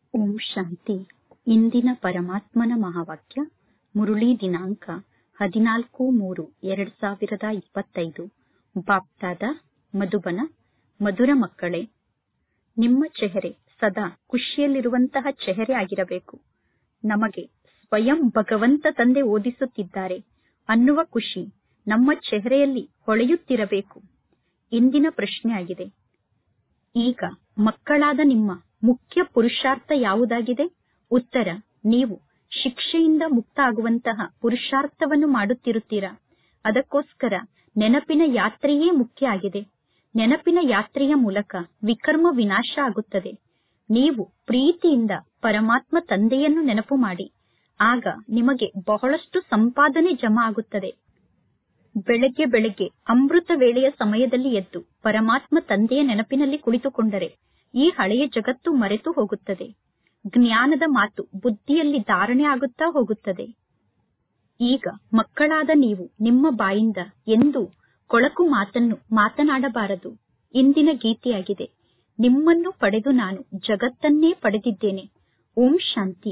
ಓಂ ಶಾಂತಿ ಇಂದಿನ ಪರಮಾತ್ಮನ ಮಹಾವಾಕ್ಯ ಮುರುಳಿ ದಿನಾಂಕ ಹದಿನಾಲ್ಕು ಮೂರು ಎರಡ್ ಸಾವಿರದ ಇಪ್ಪತ್ತೈದು ಬಾಪ್ದಾದ ಮಧುಬನ ಮಧುರ ಮಕ್ಕಳೇ ನಿಮ್ಮ ಚೆಹರೆ ಸದಾ ಖುಷಿಯಲ್ಲಿರುವಂತಹ ಚೆಹರೆ ಆಗಿರಬೇಕು ನಮಗೆ ಸ್ವಯಂ ಭಗವಂತ ತಂದೆ ಓದಿಸುತ್ತಿದ್ದಾರೆ ಅನ್ನುವ ಖುಷಿ ನಮ್ಮ ಚೆಹರೆಯಲ್ಲಿ ಹೊಳೆಯುತ್ತಿರಬೇಕು ಇಂದಿನ ಪ್ರಶ್ನೆಯಾಗಿದೆ ಈಗ ಮಕ್ಕಳಾದ ನಿಮ್ಮ ಮುಖ್ಯ ಪುರುಷಾರ್ಥ ಯಾವುದಾಗಿದೆ ಉತ್ತರ ನೀವು ಶಿಕ್ಷೆಯಿಂದ ಮುಕ್ತ ಆಗುವಂತಹ ಪುರುಷಾರ್ಥವನ್ನು ಮಾಡುತ್ತಿರುತ್ತೀರಾ ಅದಕ್ಕೋಸ್ಕರ ನೆನಪಿನ ಯಾತ್ರೆಯೇ ಮುಖ್ಯ ಆಗಿದೆ ನೆನಪಿನ ಯಾತ್ರೆಯ ಮೂಲಕ ವಿಕರ್ಮ ವಿನಾಶ ಆಗುತ್ತದೆ ನೀವು ಪ್ರೀತಿಯಿಂದ ಪರಮಾತ್ಮ ತಂದೆಯನ್ನು ನೆನಪು ಮಾಡಿ ಆಗ ನಿಮಗೆ ಬಹಳಷ್ಟು ಸಂಪಾದನೆ ಜಮಾ ಆಗುತ್ತದೆ ಬೆಳಗ್ಗೆ ಬೆಳಗ್ಗೆ ಅಮೃತ ವೇಳೆಯ ಸಮಯದಲ್ಲಿ ಎದ್ದು ಪರಮಾತ್ಮ ತಂದೆಯ ನೆನಪಿನಲ್ಲಿ ಕುಳಿತುಕೊಂಡರೆ ಈ ಹಳೆಯ ಜಗತ್ತು ಮರೆತು ಹೋಗುತ್ತದೆ ಜ್ಞಾನದ ಮಾತು ಬುದ್ಧಿಯಲ್ಲಿ ಧಾರಣೆ ಆಗುತ್ತಾ ಹೋಗುತ್ತದೆ ಈಗ ಮಕ್ಕಳಾದ ನೀವು ನಿಮ್ಮ ಬಾಯಿಂದ ಎಂದೂ ಕೊಳಕು ಮಾತನ್ನು ಮಾತನಾಡಬಾರದು ಇಂದಿನ ಗೀತೆಯಾಗಿದೆ ನಿಮ್ಮನ್ನು ಪಡೆದು ನಾನು ಜಗತ್ತನ್ನೇ ಪಡೆದಿದ್ದೇನೆ ಓಂ ಶಾಂತಿ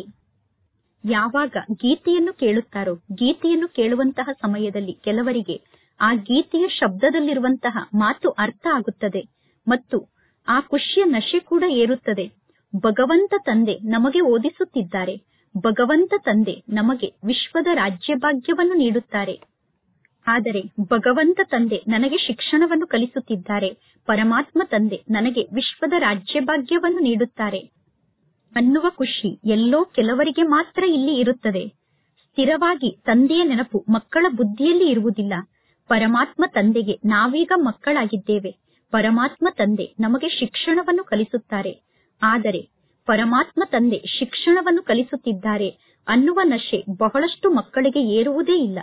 ಯಾವಾಗ ಗೀತೆಯನ್ನು ಕೇಳುತ್ತಾರೋ ಗೀತೆಯನ್ನು ಕೇಳುವಂತಹ ಸಮಯದಲ್ಲಿ ಕೆಲವರಿಗೆ ಆ ಗೀತೆಯ ಶಬ್ದದಲ್ಲಿರುವಂತಹ ಮಾತು ಅರ್ಥ ಆಗುತ್ತದೆ ಮತ್ತು ಆ ಖುಷಿಯ ನಶೆ ಕೂಡ ಏರುತ್ತದೆ ಭಗವಂತ ತಂದೆ ನಮಗೆ ಓದಿಸುತ್ತಿದ್ದಾರೆ ಭಗವಂತ ತಂದೆ ನಮಗೆ ವಿಶ್ವದ ರಾಜ್ಯಭಾಗ್ಯವನ್ನು ನೀಡುತ್ತಾರೆ ಆದರೆ ಭಗವಂತ ತಂದೆ ನನಗೆ ಶಿಕ್ಷಣವನ್ನು ಕಲಿಸುತ್ತಿದ್ದಾರೆ ಪರಮಾತ್ಮ ತಂದೆ ನನಗೆ ವಿಶ್ವದ ರಾಜ್ಯಭಾಗ್ಯವನ್ನು ನೀಡುತ್ತಾರೆ ಅನ್ನುವ ಖುಷಿ ಎಲ್ಲೋ ಕೆಲವರಿಗೆ ಮಾತ್ರ ಇಲ್ಲಿ ಇರುತ್ತದೆ ಸ್ಥಿರವಾಗಿ ತಂದೆಯ ನೆನಪು ಮಕ್ಕಳ ಬುದ್ಧಿಯಲ್ಲಿ ಇರುವುದಿಲ್ಲ ಪರಮಾತ್ಮ ತಂದೆಗೆ ನಾವೀಗ ಮಕ್ಕಳಾಗಿದ್ದೇವೆ ಪರಮಾತ್ಮ ತಂದೆ ನಮಗೆ ಶಿಕ್ಷಣವನ್ನು ಕಲಿಸುತ್ತಾರೆ ಆದರೆ ಪರಮಾತ್ಮ ತಂದೆ ಶಿಕ್ಷಣವನ್ನು ಕಲಿಸುತ್ತಿದ್ದಾರೆ ಅನ್ನುವ ನಶೆ ಬಹಳಷ್ಟು ಮಕ್ಕಳಿಗೆ ಏರುವುದೇ ಇಲ್ಲ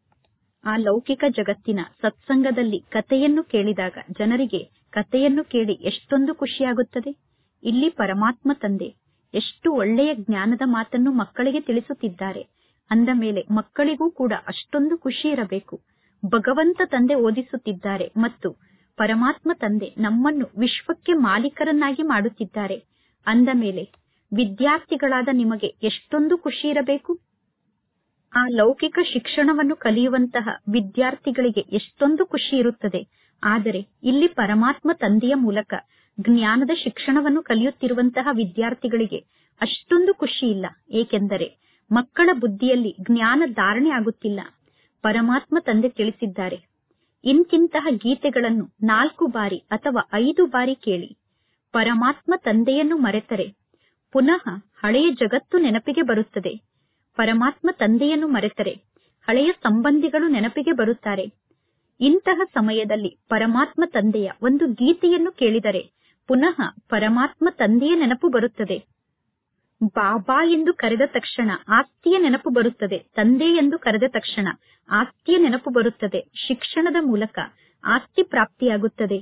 ಆ ಲೌಕಿಕ ಜಗತ್ತಿನ ಸತ್ಸಂಗದಲ್ಲಿ ಕಥೆಯನ್ನು ಕೇಳಿದಾಗ ಜನರಿಗೆ ಕಥೆಯನ್ನು ಕೇಳಿ ಎಷ್ಟೊಂದು ಖುಷಿಯಾಗುತ್ತದೆ ಇಲ್ಲಿ ಪರಮಾತ್ಮ ತಂದೆ ಎಷ್ಟು ಒಳ್ಳೆಯ ಜ್ಞಾನದ ಮಾತನ್ನು ಮಕ್ಕಳಿಗೆ ತಿಳಿಸುತ್ತಿದ್ದಾರೆ ಅಂದ ಮೇಲೆ ಮಕ್ಕಳಿಗೂ ಕೂಡ ಅಷ್ಟೊಂದು ಖುಷಿ ಇರಬೇಕು ಭಗವಂತ ತಂದೆ ಓದಿಸುತ್ತಿದ್ದಾರೆ ಮತ್ತು ಪರಮಾತ್ಮ ತಂದೆ ನಮ್ಮನ್ನು ವಿಶ್ವಕ್ಕೆ ಮಾಲೀಕರನ್ನಾಗಿ ಮಾಡುತ್ತಿದ್ದಾರೆ ಅಂದ ಮೇಲೆ ವಿದ್ಯಾರ್ಥಿಗಳಾದ ನಿಮಗೆ ಎಷ್ಟೊಂದು ಖುಷಿ ಇರಬೇಕು ಆ ಲೌಕಿಕ ಶಿಕ್ಷಣವನ್ನು ಕಲಿಯುವಂತಹ ವಿದ್ಯಾರ್ಥಿಗಳಿಗೆ ಎಷ್ಟೊಂದು ಖುಷಿ ಇರುತ್ತದೆ ಆದರೆ ಇಲ್ಲಿ ಪರಮಾತ್ಮ ತಂದೆಯ ಮೂಲಕ ಜ್ಞಾನದ ಶಿಕ್ಷಣವನ್ನು ಕಲಿಯುತ್ತಿರುವಂತಹ ವಿದ್ಯಾರ್ಥಿಗಳಿಗೆ ಅಷ್ಟೊಂದು ಖುಷಿ ಇಲ್ಲ ಏಕೆಂದರೆ ಮಕ್ಕಳ ಬುದ್ಧಿಯಲ್ಲಿ ಜ್ಞಾನ ಧಾರಣೆ ಆಗುತ್ತಿಲ್ಲ ಪರಮಾತ್ಮ ತಂದೆ ತಿಳಿಸಿದ್ದಾರೆ ಇಂತಿಂತಹ ಗೀತೆಗಳನ್ನು ನಾಲ್ಕು ಬಾರಿ ಅಥವಾ ಐದು ಬಾರಿ ಕೇಳಿ ಪರಮಾತ್ಮ ತಂದೆಯನ್ನು ಮರೆತರೆ ಪುನಃ ಹಳೆಯ ಜಗತ್ತು ನೆನಪಿಗೆ ಬರುತ್ತದೆ ಪರಮಾತ್ಮ ತಂದೆಯನ್ನು ಮರೆತರೆ ಹಳೆಯ ಸಂಬಂಧಿಗಳು ನೆನಪಿಗೆ ಬರುತ್ತಾರೆ ಇಂತಹ ಸಮಯದಲ್ಲಿ ಪರಮಾತ್ಮ ತಂದೆಯ ಒಂದು ಗೀತೆಯನ್ನು ಕೇಳಿದರೆ ಪುನಃ ಪರಮಾತ್ಮ ತಂದೆಯ ನೆನಪು ಬರುತ್ತದೆ ಬಾಬಾ ಎಂದು ಕರೆದ ತಕ್ಷಣ ಆಸ್ತಿಯ ನೆನಪು ಬರುತ್ತದೆ ತಂದೆ ಎಂದು ಕರೆದ ತಕ್ಷಣ ಆಸ್ತಿಯ ನೆನಪು ಬರುತ್ತದೆ ಶಿಕ್ಷಣದ ಮೂಲಕ ಆಸ್ತಿ ಪ್ರಾಪ್ತಿಯಾಗುತ್ತದೆ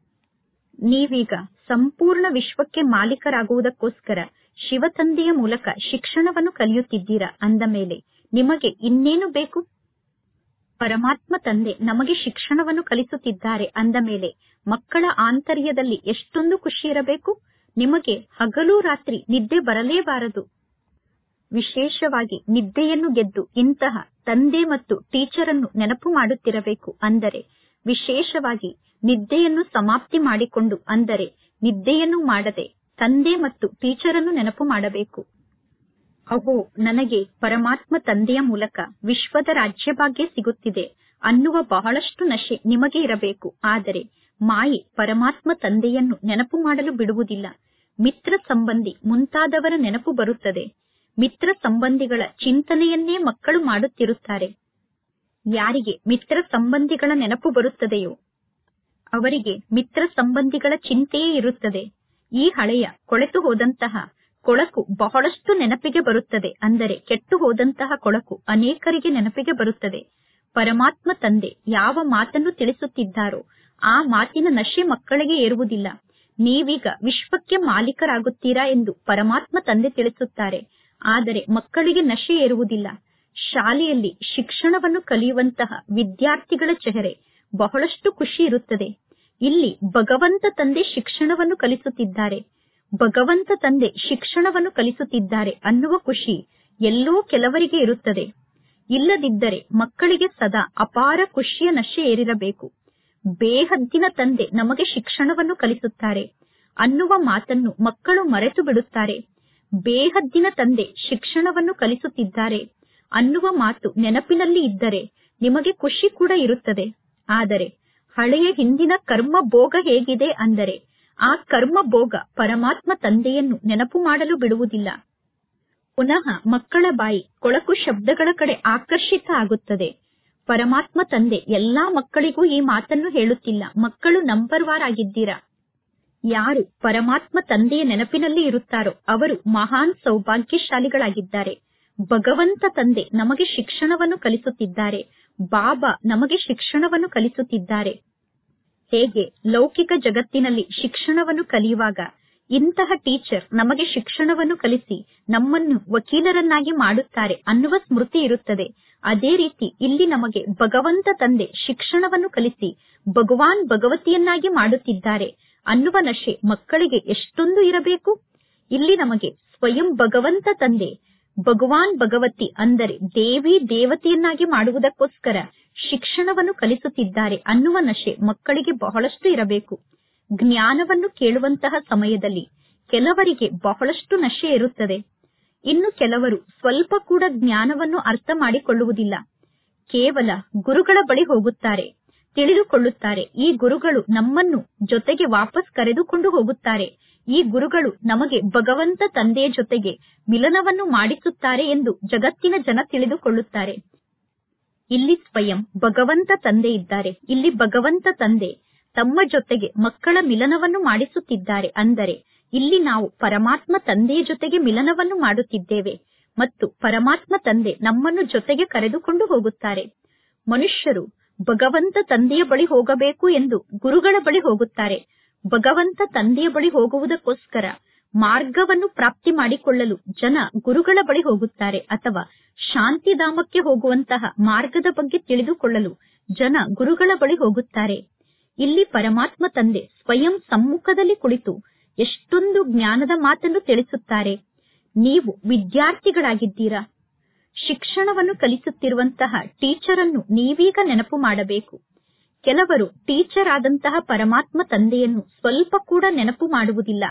ನೀವೀಗ ಸಂಪೂರ್ಣ ವಿಶ್ವಕ್ಕೆ ಮಾಲೀಕರಾಗುವುದಕ್ಕೋಸ್ಕರ ಶಿವತಂದೆಯ ಮೂಲಕ ಶಿಕ್ಷಣವನ್ನು ಕಲಿಯುತ್ತಿದ್ದೀರಾ ಅಂದ ಮೇಲೆ ನಿಮಗೆ ಇನ್ನೇನು ಬೇಕು ಪರಮಾತ್ಮ ತಂದೆ ನಮಗೆ ಶಿಕ್ಷಣವನ್ನು ಕಲಿಸುತ್ತಿದ್ದಾರೆ ಅಂದ ಮೇಲೆ ಮಕ್ಕಳ ಆಂತರ್ಯದಲ್ಲಿ ಎಷ್ಟೊಂದು ಖುಷಿ ಇರಬೇಕು ನಿಮಗೆ ಹಗಲು ರಾತ್ರಿ ನಿದ್ದೆ ಬರಲೇಬಾರದು ವಿಶೇಷವಾಗಿ ನಿದ್ದೆಯನ್ನು ಗೆದ್ದು ಇಂತಹ ತಂದೆ ಮತ್ತು ಟೀಚರ್ ಅನ್ನು ನೆನಪು ಮಾಡುತ್ತಿರಬೇಕು ಅಂದರೆ ವಿಶೇಷವಾಗಿ ನಿದ್ದೆಯನ್ನು ಸಮಾಪ್ತಿ ಮಾಡಿಕೊಂಡು ಅಂದರೆ ನಿದ್ದೆಯನ್ನು ಮಾಡದೆ ತಂದೆ ಮತ್ತು ಟೀಚರ್ ಅನ್ನು ನೆನಪು ಮಾಡಬೇಕು ಅಹೋ ನನಗೆ ಪರಮಾತ್ಮ ತಂದೆಯ ಮೂಲಕ ವಿಶ್ವದ ರಾಜ್ಯಭಾಗ್ಯ ಸಿಗುತ್ತಿದೆ ಅನ್ನುವ ಬಹಳಷ್ಟು ನಶೆ ನಿಮಗೆ ಇರಬೇಕು ಆದರೆ ಮಾಯೆ ಪರಮಾತ್ಮ ತಂದೆಯನ್ನು ನೆನಪು ಮಾಡಲು ಬಿಡುವುದಿಲ್ಲ ಮಿತ್ರ ಸಂಬಂಧಿ ಮುಂತಾದವರ ನೆನಪು ಬರುತ್ತದೆ ಮಿತ್ರ ಸಂಬಂಧಿಗಳ ಚಿಂತನೆಯನ್ನೇ ಮಕ್ಕಳು ಮಾಡುತ್ತಿರುತ್ತಾರೆ ಯಾರಿಗೆ ಮಿತ್ರ ಸಂಬಂಧಿಗಳ ನೆನಪು ಬರುತ್ತದೆಯೋ ಅವರಿಗೆ ಮಿತ್ರ ಸಂಬಂಧಿಗಳ ಚಿಂತೆಯೇ ಇರುತ್ತದೆ ಈ ಹಳೆಯ ಕೊಳೆತು ಹೋದಂತಹ ಕೊಳಕು ಬಹಳಷ್ಟು ನೆನಪಿಗೆ ಬರುತ್ತದೆ ಅಂದರೆ ಕೆಟ್ಟು ಹೋದಂತಹ ಕೊಳಕು ಅನೇಕರಿಗೆ ನೆನಪಿಗೆ ಬರುತ್ತದೆ ಪರಮಾತ್ಮ ತಂದೆ ಯಾವ ಮಾತನ್ನು ತಿಳಿಸುತ್ತಿದ್ದಾರೋ ಆ ಮಾತಿನ ನಶೆ ಮಕ್ಕಳಿಗೆ ಏರುವುದಿಲ್ಲ ನೀವೀಗ ವಿಶ್ವಕ್ಕೆ ಮಾಲೀಕರಾಗುತ್ತೀರಾ ಎಂದು ಪರಮಾತ್ಮ ತಂದೆ ತಿಳಿಸುತ್ತಾರೆ ಆದರೆ ಮಕ್ಕಳಿಗೆ ನಶೆ ಏರುವುದಿಲ್ಲ ಶಾಲೆಯಲ್ಲಿ ಶಿಕ್ಷಣವನ್ನು ಕಲಿಯುವಂತಹ ವಿದ್ಯಾರ್ಥಿಗಳ ಚೆಹರೆ ಬಹಳಷ್ಟು ಖುಷಿ ಇರುತ್ತದೆ ಇಲ್ಲಿ ಭಗವಂತ ತಂದೆ ಶಿಕ್ಷಣವನ್ನು ಕಲಿಸುತ್ತಿದ್ದಾರೆ ಭಗವಂತ ತಂದೆ ಶಿಕ್ಷಣವನ್ನು ಕಲಿಸುತ್ತಿದ್ದಾರೆ ಅನ್ನುವ ಖುಷಿ ಎಲ್ಲೋ ಕೆಲವರಿಗೆ ಇರುತ್ತದೆ ಇಲ್ಲದಿದ್ದರೆ ಮಕ್ಕಳಿಗೆ ಸದಾ ಅಪಾರ ಖುಷಿಯ ನಶೆ ಏರಿರಬೇಕು ಬೇಹದ್ದಿನ ತಂದೆ ನಮಗೆ ಶಿಕ್ಷಣವನ್ನು ಕಲಿಸುತ್ತಾರೆ ಅನ್ನುವ ಮಾತನ್ನು ಮಕ್ಕಳು ಮರೆತು ಬಿಡುತ್ತಾರೆ ಬೇಹದ್ದಿನ ತಂದೆ ಶಿಕ್ಷಣವನ್ನು ಕಲಿಸುತ್ತಿದ್ದಾರೆ ಅನ್ನುವ ಮಾತು ನೆನಪಿನಲ್ಲಿ ಇದ್ದರೆ ನಿಮಗೆ ಖುಷಿ ಕೂಡ ಇರುತ್ತದೆ ಆದರೆ ಹಳೆಯ ಹಿಂದಿನ ಕರ್ಮ ಭೋಗ ಹೇಗಿದೆ ಅಂದರೆ ಆ ಕರ್ಮ ಭೋಗ ಪರಮಾತ್ಮ ತಂದೆಯನ್ನು ನೆನಪು ಮಾಡಲು ಬಿಡುವುದಿಲ್ಲ ಪುನಃ ಮಕ್ಕಳ ಬಾಯಿ ಕೊಳಕು ಶಬ್ದಗಳ ಕಡೆ ಆಕರ್ಷಿತ ಆಗುತ್ತದೆ ಪರಮಾತ್ಮ ತಂದೆ ಎಲ್ಲಾ ಮಕ್ಕಳಿಗೂ ಈ ಮಾತನ್ನು ಹೇಳುತ್ತಿಲ್ಲ ಮಕ್ಕಳು ನಂಬರ್ ವಾರ್ ಆಗಿದ್ದೀರಾ ಯಾರು ಪರಮಾತ್ಮ ತಂದೆಯ ನೆನಪಿನಲ್ಲಿ ಇರುತ್ತಾರೋ ಅವರು ಮಹಾನ್ ಸೌಭಾಗ್ಯಶಾಲಿಗಳಾಗಿದ್ದಾರೆ ಭಗವಂತ ತಂದೆ ನಮಗೆ ಶಿಕ್ಷಣವನ್ನು ಕಲಿಸುತ್ತಿದ್ದಾರೆ ಬಾಬಾ ನಮಗೆ ಶಿಕ್ಷಣವನ್ನು ಕಲಿಸುತ್ತಿದ್ದಾರೆ ಹೇಗೆ ಲೌಕಿಕ ಜಗತ್ತಿನಲ್ಲಿ ಶಿಕ್ಷಣವನ್ನು ಕಲಿಯುವಾಗ ಇಂತಹ ಟೀಚರ್ ನಮಗೆ ಶಿಕ್ಷಣವನ್ನು ಕಲಿಸಿ ನಮ್ಮನ್ನು ವಕೀಲರನ್ನಾಗಿ ಮಾಡುತ್ತಾರೆ ಅನ್ನುವ ಸ್ಮೃತಿ ಇರುತ್ತದೆ ಅದೇ ರೀತಿ ಇಲ್ಲಿ ನಮಗೆ ಭಗವಂತ ತಂದೆ ಶಿಕ್ಷಣವನ್ನು ಕಲಿಸಿ ಭಗವಾನ್ ಭಗವತಿಯನ್ನಾಗಿ ಮಾಡುತ್ತಿದ್ದಾರೆ ಅನ್ನುವ ನಶೆ ಮಕ್ಕಳಿಗೆ ಎಷ್ಟೊಂದು ಇರಬೇಕು ಇಲ್ಲಿ ನಮಗೆ ಸ್ವಯಂ ಭಗವಂತ ತಂದೆ ಭಗವಾನ್ ಭಗವತಿ ಅಂದರೆ ದೇವಿ ದೇವತೆಯನ್ನಾಗಿ ಮಾಡುವುದಕ್ಕೋಸ್ಕರ ಶಿಕ್ಷಣವನ್ನು ಕಲಿಸುತ್ತಿದ್ದಾರೆ ಅನ್ನುವ ನಶೆ ಮಕ್ಕಳಿಗೆ ಬಹಳಷ್ಟು ಇರಬೇಕು ಜ್ಞಾನವನ್ನು ಕೇಳುವಂತಹ ಸಮಯದಲ್ಲಿ ಕೆಲವರಿಗೆ ಬಹಳಷ್ಟು ನಶೆ ಇರುತ್ತದೆ ಇನ್ನು ಕೆಲವರು ಸ್ವಲ್ಪ ಕೂಡ ಜ್ಞಾನವನ್ನು ಅರ್ಥ ಮಾಡಿಕೊಳ್ಳುವುದಿಲ್ಲ ಕೇವಲ ಗುರುಗಳ ಬಳಿ ಹೋಗುತ್ತಾರೆ ತಿಳಿದುಕೊಳ್ಳುತ್ತಾರೆ ಈ ಗುರುಗಳು ನಮ್ಮನ್ನು ಜೊತೆಗೆ ವಾಪಸ್ ಕರೆದುಕೊಂಡು ಹೋಗುತ್ತಾರೆ ಈ ಗುರುಗಳು ನಮಗೆ ಭಗವಂತ ತಂದೆಯ ಜೊತೆಗೆ ಮಿಲನವನ್ನು ಮಾಡಿಸುತ್ತಾರೆ ಎಂದು ಜಗತ್ತಿನ ಜನ ತಿಳಿದುಕೊಳ್ಳುತ್ತಾರೆ ಇಲ್ಲಿ ಸ್ವಯಂ ಭಗವಂತ ತಂದೆ ಇದ್ದಾರೆ ಇಲ್ಲಿ ಭಗವಂತ ತಂದೆ ತಮ್ಮ ಜೊತೆಗೆ ಮಕ್ಕಳ ಮಿಲನವನ್ನು ಮಾಡಿಸುತ್ತಿದ್ದಾರೆ ಅಂದರೆ ಇಲ್ಲಿ ನಾವು ಪರಮಾತ್ಮ ತಂದೆಯ ಜೊತೆಗೆ ಮಿಲನವನ್ನು ಮಾಡುತ್ತಿದ್ದೇವೆ ಮತ್ತು ಪರಮಾತ್ಮ ತಂದೆ ನಮ್ಮನ್ನು ಜೊತೆಗೆ ಕರೆದುಕೊಂಡು ಹೋಗುತ್ತಾರೆ ಮನುಷ್ಯರು ಭಗವಂತ ತಂದೆಯ ಬಳಿ ಹೋಗಬೇಕು ಎಂದು ಗುರುಗಳ ಬಳಿ ಹೋಗುತ್ತಾರೆ ಭಗವಂತ ತಂದೆಯ ಬಳಿ ಹೋಗುವುದಕ್ಕೋಸ್ಕರ ಮಾರ್ಗವನ್ನು ಪ್ರಾಪ್ತಿ ಮಾಡಿಕೊಳ್ಳಲು ಜನ ಗುರುಗಳ ಬಳಿ ಹೋಗುತ್ತಾರೆ ಅಥವಾ ಶಾಂತಿಧಾಮಕ್ಕೆ ಹೋಗುವಂತಹ ಮಾರ್ಗದ ಬಗ್ಗೆ ತಿಳಿದುಕೊಳ್ಳಲು ಜನ ಗುರುಗಳ ಬಳಿ ಹೋಗುತ್ತಾರೆ ಇಲ್ಲಿ ಪರಮಾತ್ಮ ತಂದೆ ಸ್ವಯಂ ಸಮ್ಮುಖದಲ್ಲಿ ಕುಳಿತು ಎಷ್ಟೊಂದು ಜ್ಞಾನದ ಮಾತನ್ನು ತಿಳಿಸುತ್ತಾರೆ ನೀವು ವಿದ್ಯಾರ್ಥಿಗಳಾಗಿದ್ದೀರಾ ಶಿಕ್ಷಣವನ್ನು ಕಲಿಸುತ್ತಿರುವಂತಹ ಟೀಚರ್ ಅನ್ನು ನೀವೀಗ ನೆನಪು ಮಾಡಬೇಕು ಕೆಲವರು ಟೀಚರ್ ಆದಂತಹ ಪರಮಾತ್ಮ ತಂದೆಯನ್ನು ಸ್ವಲ್ಪ ಕೂಡ ನೆನಪು ಮಾಡುವುದಿಲ್ಲ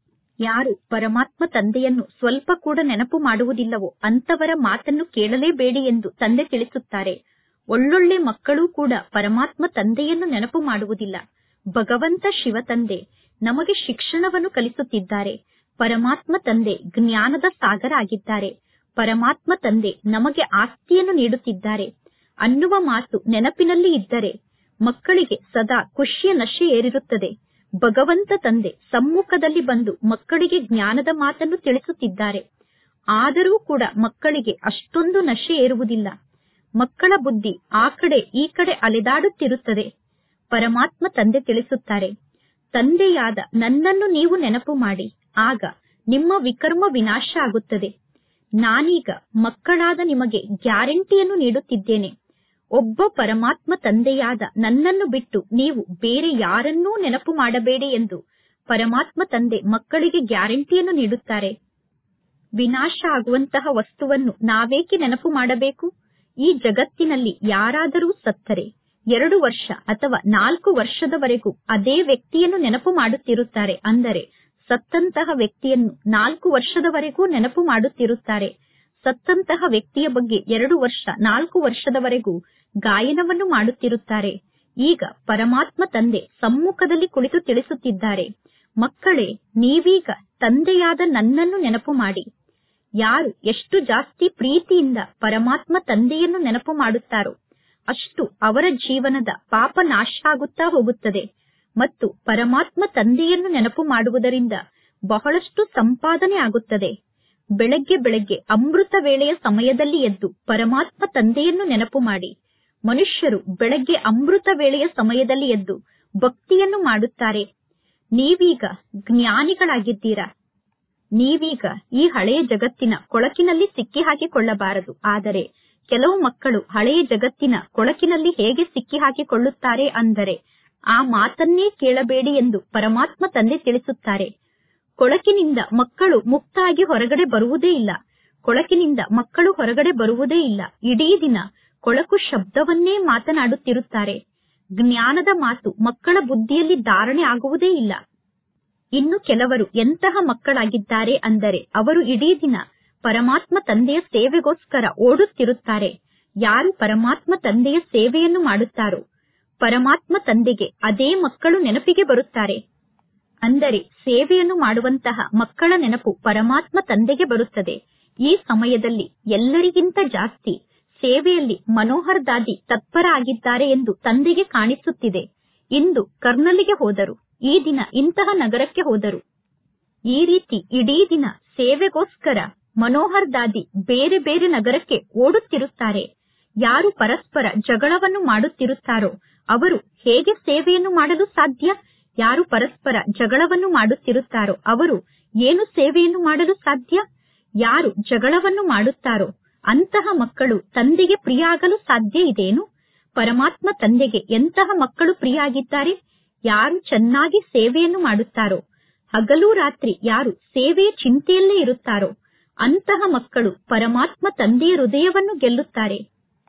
ಯಾರು ಪರಮಾತ್ಮ ತಂದೆಯನ್ನು ಸ್ವಲ್ಪ ಕೂಡ ನೆನಪು ಮಾಡುವುದಿಲ್ಲವೋ ಅಂತವರ ಮಾತನ್ನು ಕೇಳಲೇಬೇಡಿ ಎಂದು ತಂದೆ ತಿಳಿಸುತ್ತಾರೆ ಒಳ್ಳೊಳ್ಳೆ ಮಕ್ಕಳು ಕೂಡ ಪರಮಾತ್ಮ ತಂದೆಯನ್ನು ನೆನಪು ಮಾಡುವುದಿಲ್ಲ ಭಗವಂತ ಶಿವ ತಂದೆ ನಮಗೆ ಶಿಕ್ಷಣವನ್ನು ಕಲಿಸುತ್ತಿದ್ದಾರೆ ಪರಮಾತ್ಮ ತಂದೆ ಜ್ಞಾನದ ಸಾಗರ ಆಗಿದ್ದಾರೆ ಪರಮಾತ್ಮ ತಂದೆ ನಮಗೆ ಆಸ್ತಿಯನ್ನು ನೀಡುತ್ತಿದ್ದಾರೆ ಅನ್ನುವ ಮಾತು ನೆನಪಿನಲ್ಲಿ ಇದ್ದರೆ ಮಕ್ಕಳಿಗೆ ಸದಾ ಖುಷಿಯ ನಶೆ ಏರಿರುತ್ತದೆ ಭಗವಂತ ತಂದೆ ಸಮ್ಮುಖದಲ್ಲಿ ಬಂದು ಮಕ್ಕಳಿಗೆ ಜ್ಞಾನದ ಮಾತನ್ನು ತಿಳಿಸುತ್ತಿದ್ದಾರೆ ಆದರೂ ಕೂಡ ಮಕ್ಕಳಿಗೆ ಅಷ್ಟೊಂದು ನಶೆ ಏರುವುದಿಲ್ಲ ಮಕ್ಕಳ ಬುದ್ಧಿ ಆ ಕಡೆ ಈ ಕಡೆ ಅಲೆದಾಡುತ್ತಿರುತ್ತದೆ ಪರಮಾತ್ಮ ತಂದೆ ತಿಳಿಸುತ್ತಾರೆ ತಂದೆಯಾದ ನನ್ನನ್ನು ನೀವು ನೆನಪು ಮಾಡಿ ಆಗ ನಿಮ್ಮ ವಿಕರ್ಮ ವಿನಾಶ ಆಗುತ್ತದೆ ನಾನೀಗ ಮಕ್ಕಳಾದ ನಿಮಗೆ ಗ್ಯಾರಂಟಿಯನ್ನು ನೀಡುತ್ತಿದ್ದೇನೆ ಒಬ್ಬ ಪರಮಾತ್ಮ ತಂದೆಯಾದ ನನ್ನನ್ನು ಬಿಟ್ಟು ನೀವು ಬೇರೆ ಯಾರನ್ನೂ ನೆನಪು ಮಾಡಬೇಡಿ ಎಂದು ಪರಮಾತ್ಮ ತಂದೆ ಮಕ್ಕಳಿಗೆ ಗ್ಯಾರಂಟಿಯನ್ನು ನೀಡುತ್ತಾರೆ ವಿನಾಶ ಆಗುವಂತಹ ವಸ್ತುವನ್ನು ನಾವೇಕೆ ನೆನಪು ಮಾಡಬೇಕು ಈ ಜಗತ್ತಿನಲ್ಲಿ ಯಾರಾದರೂ ಸತ್ತರೆ ಎರಡು ವರ್ಷ ಅಥವಾ ನಾಲ್ಕು ವರ್ಷದವರೆಗೂ ಅದೇ ವ್ಯಕ್ತಿಯನ್ನು ನೆನಪು ಮಾಡುತ್ತಿರುತ್ತಾರೆ ಅಂದರೆ ಸತ್ತಂತಹ ವ್ಯಕ್ತಿಯನ್ನು ನಾಲ್ಕು ವರ್ಷದವರೆಗೂ ನೆನಪು ಮಾಡುತ್ತಿರುತ್ತಾರೆ ಸತ್ತಂತಹ ವ್ಯಕ್ತಿಯ ಬಗ್ಗೆ ಎರಡು ವರ್ಷ ನಾಲ್ಕು ವರ್ಷದವರೆಗೂ ಗಾಯನವನ್ನು ಮಾಡುತ್ತಿರುತ್ತಾರೆ ಈಗ ಪರಮಾತ್ಮ ತಂದೆ ಸಮ್ಮುಖದಲ್ಲಿ ಕುಳಿತು ತಿಳಿಸುತ್ತಿದ್ದಾರೆ ಮಕ್ಕಳೇ ನೀವೀಗ ತಂದೆಯಾದ ನನ್ನನ್ನು ನೆನಪು ಮಾಡಿ ಯಾರು ಎಷ್ಟು ಜಾಸ್ತಿ ಪ್ರೀತಿಯಿಂದ ಪರಮಾತ್ಮ ತಂದೆಯನ್ನು ನೆನಪು ಮಾಡುತ್ತಾರೋ ಅಷ್ಟು ಅವರ ಜೀವನದ ಪಾಪ ನಾಶ ಆಗುತ್ತಾ ಹೋಗುತ್ತದೆ ಮತ್ತು ಪರಮಾತ್ಮ ತಂದೆಯನ್ನು ನೆನಪು ಮಾಡುವುದರಿಂದ ಬಹಳಷ್ಟು ಸಂಪಾದನೆ ಆಗುತ್ತದೆ ಬೆಳಗ್ಗೆ ಬೆಳಗ್ಗೆ ಅಮೃತ ವೇಳೆಯ ಸಮಯದಲ್ಲಿ ಎದ್ದು ಪರಮಾತ್ಮ ತಂದೆಯನ್ನು ನೆನಪು ಮಾಡಿ ಮನುಷ್ಯರು ಬೆಳಗ್ಗೆ ಅಮೃತ ವೇಳೆಯ ಸಮಯದಲ್ಲಿ ಎದ್ದು ಭಕ್ತಿಯನ್ನು ಮಾಡುತ್ತಾರೆ ನೀವೀಗ ಜ್ಞಾನಿಗಳಾಗಿದ್ದೀರಾ ನೀವೀಗ ಈ ಹಳೆಯ ಜಗತ್ತಿನ ಕೊಳಕಿನಲ್ಲಿ ಸಿಕ್ಕಿ ಹಾಕಿಕೊಳ್ಳಬಾರದು ಆದರೆ ಕೆಲವು ಮಕ್ಕಳು ಹಳೆಯ ಜಗತ್ತಿನ ಕೊಳಕಿನಲ್ಲಿ ಹೇಗೆ ಸಿಕ್ಕಿ ಹಾಕಿಕೊಳ್ಳುತ್ತಾರೆ ಅಂದರೆ ಆ ಮಾತನ್ನೇ ಕೇಳಬೇಡಿ ಎಂದು ಪರಮಾತ್ಮ ತಂದೆ ತಿಳಿಸುತ್ತಾರೆ ಕೊಳಕಿನಿಂದ ಮಕ್ಕಳು ಮುಕ್ತಾಗಿ ಹೊರಗಡೆ ಬರುವುದೇ ಇಲ್ಲ ಕೊಳಕಿನಿಂದ ಮಕ್ಕಳು ಹೊರಗಡೆ ಬರುವುದೇ ಇಲ್ಲ ಇಡೀ ದಿನ ಕೊಳಕು ಶಬ್ದವನ್ನೇ ಮಾತನಾಡುತ್ತಿರುತ್ತಾರೆ ಜ್ಞಾನದ ಮಾತು ಮಕ್ಕಳ ಬುದ್ಧಿಯಲ್ಲಿ ಧಾರಣೆ ಆಗುವುದೇ ಇಲ್ಲ ಇನ್ನು ಕೆಲವರು ಎಂತಹ ಮಕ್ಕಳಾಗಿದ್ದಾರೆ ಅಂದರೆ ಅವರು ಇಡೀ ದಿನ ಪರಮಾತ್ಮ ತಂದೆಯ ಸೇವೆಗೋಸ್ಕರ ಓಡುತ್ತಿರುತ್ತಾರೆ ಯಾರು ಪರಮಾತ್ಮ ತಂದೆಯ ಸೇವೆಯನ್ನು ಮಾಡುತ್ತಾರೋ ಪರಮಾತ್ಮ ತಂದೆಗೆ ಅದೇ ಮಕ್ಕಳು ನೆನಪಿಗೆ ಬರುತ್ತಾರೆ ಅಂದರೆ ಸೇವೆಯನ್ನು ಮಾಡುವಂತಹ ಮಕ್ಕಳ ನೆನಪು ಪರಮಾತ್ಮ ತಂದೆಗೆ ಬರುತ್ತದೆ ಈ ಸಮಯದಲ್ಲಿ ಎಲ್ಲರಿಗಿಂತ ಜಾಸ್ತಿ ಸೇವೆಯಲ್ಲಿ ಮನೋಹರ್ ದಾದಿ ತತ್ಪರ ಆಗಿದ್ದಾರೆ ಎಂದು ತಂದೆಗೆ ಕಾಣಿಸುತ್ತಿದೆ ಇಂದು ಕರ್ನಲಿಗೆ ಹೋದರು ಈ ದಿನ ಇಂತಹ ನಗರಕ್ಕೆ ಹೋದರು ಈ ರೀತಿ ಇಡೀ ದಿನ ಸೇವೆಗೋಸ್ಕರ ಮನೋಹರ್ ದಾದಿ ಬೇರೆ ಬೇರೆ ನಗರಕ್ಕೆ ಓಡುತ್ತಿರುತ್ತಾರೆ ಯಾರು ಪರಸ್ಪರ ಜಗಳವನ್ನು ಮಾಡುತ್ತಿರುತ್ತಾರೋ ಅವರು ಹೇಗೆ ಸೇವೆಯನ್ನು ಮಾಡಲು ಸಾಧ್ಯ ಯಾರು ಪರಸ್ಪರ ಜಗಳವನ್ನು ಮಾಡುತ್ತಿರುತ್ತಾರೋ ಅವರು ಏನು ಸೇವೆಯನ್ನು ಮಾಡಲು ಸಾಧ್ಯ ಯಾರು ಜಗಳವನ್ನು ಮಾಡುತ್ತಾರೋ ಅಂತಹ ಮಕ್ಕಳು ತಂದೆಗೆ ಪ್ರಿಯ ಆಗಲು ಸಾಧ್ಯ ಇದೇನು ಪರಮಾತ್ಮ ತಂದೆಗೆ ಎಂತಹ ಮಕ್ಕಳು ಪ್ರಿಯ ಆಗಿದ್ದಾರೆ ಯಾರು ಚೆನ್ನಾಗಿ ಸೇವೆಯನ್ನು ಮಾಡುತ್ತಾರೋ ಹಗಲು ರಾತ್ರಿ ಯಾರು ಸೇವೆಯ ಚಿಂತೆಯಲ್ಲೇ ಇರುತ್ತಾರೋ ಅಂತಹ ಮಕ್ಕಳು ಪರಮಾತ್ಮ ತಂದೆಯ ಹೃದಯವನ್ನು ಗೆಲ್ಲುತ್ತಾರೆ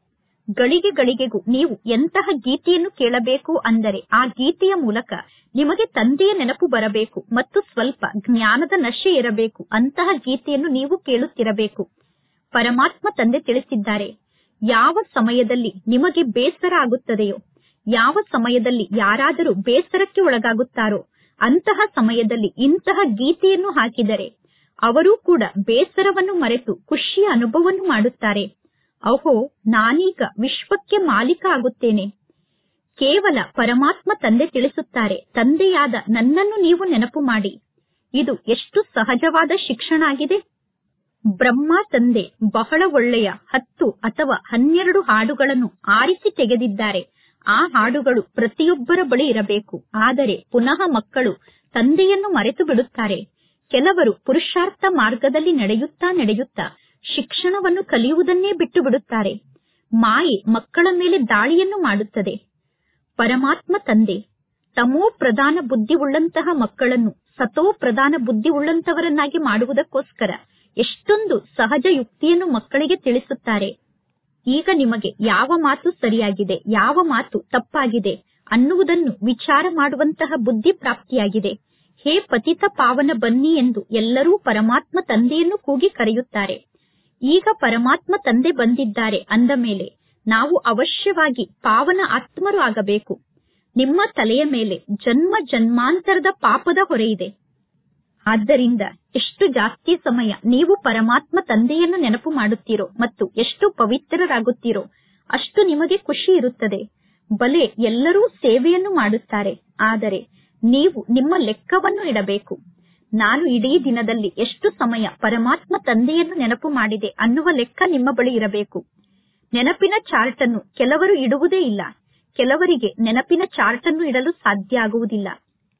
ಗಳಿಗೆ ಗಳಿಗೆಗೂ ನೀವು ಎಂತಹ ಗೀತೆಯನ್ನು ಕೇಳಬೇಕು ಅಂದರೆ ಆ ಗೀತೆಯ ಮೂಲಕ ನಿಮಗೆ ತಂದೆಯ ನೆನಪು ಬರಬೇಕು ಮತ್ತು ಸ್ವಲ್ಪ ಜ್ಞಾನದ ನಶೆ ಇರಬೇಕು ಅಂತಹ ಗೀತೆಯನ್ನು ನೀವು ಕೇಳುತ್ತಿರಬೇಕು ಪರಮಾತ್ಮ ತಂದೆ ತಿಳಿಸಿದ್ದಾರೆ ಯಾವ ಸಮಯದಲ್ಲಿ ನಿಮಗೆ ಬೇಸರ ಆಗುತ್ತದೆಯೋ ಯಾವ ಸಮಯದಲ್ಲಿ ಯಾರಾದರೂ ಬೇಸರಕ್ಕೆ ಒಳಗಾಗುತ್ತಾರೋ ಅಂತಹ ಸಮಯದಲ್ಲಿ ಇಂತಹ ಗೀತೆಯನ್ನು ಹಾಕಿದರೆ ಅವರೂ ಕೂಡ ಬೇಸರವನ್ನು ಮರೆತು ಖುಷಿಯ ಅನುಭವವನ್ನು ಮಾಡುತ್ತಾರೆ ಅಹೋ ನಾನೀಗ ವಿಶ್ವಕ್ಕೆ ಮಾಲೀಕ ಆಗುತ್ತೇನೆ ಕೇವಲ ಪರಮಾತ್ಮ ತಂದೆ ತಿಳಿಸುತ್ತಾರೆ ತಂದೆಯಾದ ನನ್ನನ್ನು ನೀವು ನೆನಪು ಮಾಡಿ ಇದು ಎಷ್ಟು ಸಹಜವಾದ ಶಿಕ್ಷಣ ಆಗಿದೆ ಬ್ರಹ್ಮ ತಂದೆ ಬಹಳ ಒಳ್ಳೆಯ ಹತ್ತು ಅಥವಾ ಹನ್ನೆರಡು ಹಾಡುಗಳನ್ನು ಆರಿಸಿ ತೆಗೆದಿದ್ದಾರೆ ಆ ಹಾಡುಗಳು ಪ್ರತಿಯೊಬ್ಬರ ಬಳಿ ಇರಬೇಕು ಆದರೆ ಪುನಃ ಮಕ್ಕಳು ತಂದೆಯನ್ನು ಮರೆತು ಬಿಡುತ್ತಾರೆ ಕೆಲವರು ಪುರುಷಾರ್ಥ ಮಾರ್ಗದಲ್ಲಿ ನಡೆಯುತ್ತಾ ನಡೆಯುತ್ತಾ ಶಿಕ್ಷಣವನ್ನು ಕಲಿಯುವುದನ್ನೇ ಬಿಟ್ಟು ಬಿಡುತ್ತಾರೆ ಮಾಯೆ ಮಕ್ಕಳ ಮೇಲೆ ದಾಳಿಯನ್ನು ಮಾಡುತ್ತದೆ ಪರಮಾತ್ಮ ತಂದೆ ತಮೋ ಪ್ರಧಾನ ಬುದ್ಧಿ ಉಳ್ಳಂತಹ ಮಕ್ಕಳನ್ನು ಸತೋ ಪ್ರಧಾನ ಬುದ್ಧಿ ಉಳ್ಳಂತವರನ್ನಾಗಿ ಮಾಡುವುದಕ್ಕೋಸ್ಕರ ಎಷ್ಟೊಂದು ಸಹಜ ಯುಕ್ತಿಯನ್ನು ಮಕ್ಕಳಿಗೆ ತಿಳಿಸುತ್ತಾರೆ ಈಗ ನಿಮಗೆ ಯಾವ ಮಾತು ಸರಿಯಾಗಿದೆ ಯಾವ ಮಾತು ತಪ್ಪಾಗಿದೆ ಅನ್ನುವುದನ್ನು ವಿಚಾರ ಮಾಡುವಂತಹ ಬುದ್ಧಿ ಪ್ರಾಪ್ತಿಯಾಗಿದೆ ಹೇ ಪತಿತ ಪಾವನ ಬನ್ನಿ ಎಂದು ಎಲ್ಲರೂ ಪರಮಾತ್ಮ ತಂದೆಯನ್ನು ಕೂಗಿ ಕರೆಯುತ್ತಾರೆ ಈಗ ಪರಮಾತ್ಮ ತಂದೆ ಬಂದಿದ್ದಾರೆ ಅಂದ ಮೇಲೆ ನಾವು ಅವಶ್ಯವಾಗಿ ಪಾವನ ಆತ್ಮರು ಆಗಬೇಕು ನಿಮ್ಮ ತಲೆಯ ಮೇಲೆ ಜನ್ಮ ಜನ್ಮಾಂತರದ ಪಾಪದ ಹೊರೆಯಿದೆ ಆದ್ದರಿಂದ ಎಷ್ಟು ಜಾಸ್ತಿ ಸಮಯ ನೀವು ಪರಮಾತ್ಮ ತಂದೆಯನ್ನು ನೆನಪು ಮಾಡುತ್ತೀರೋ ಮತ್ತು ಎಷ್ಟು ಪವಿತ್ರರಾಗುತ್ತೀರೋ ಅಷ್ಟು ನಿಮಗೆ ಖುಷಿ ಇರುತ್ತದೆ ಬಲೆ ಎಲ್ಲರೂ ಸೇವೆಯನ್ನು ಮಾಡುತ್ತಾರೆ ಆದರೆ ನೀವು ನಿಮ್ಮ ಲೆಕ್ಕವನ್ನು ಇಡಬೇಕು ನಾನು ಇಡೀ ದಿನದಲ್ಲಿ ಎಷ್ಟು ಸಮಯ ಪರಮಾತ್ಮ ತಂದೆಯನ್ನು ನೆನಪು ಮಾಡಿದೆ ಅನ್ನುವ ಲೆಕ್ಕ ನಿಮ್ಮ ಬಳಿ ಇರಬೇಕು ನೆನಪಿನ ಚಾರ್ಟ್ ಅನ್ನು ಕೆಲವರು ಇಡುವುದೇ ಇಲ್ಲ ಕೆಲವರಿಗೆ ನೆನಪಿನ ಚಾರ್ಟ್ ಅನ್ನು ಇಡಲು ಸಾಧ್ಯ ಆಗುವುದಿಲ್ಲ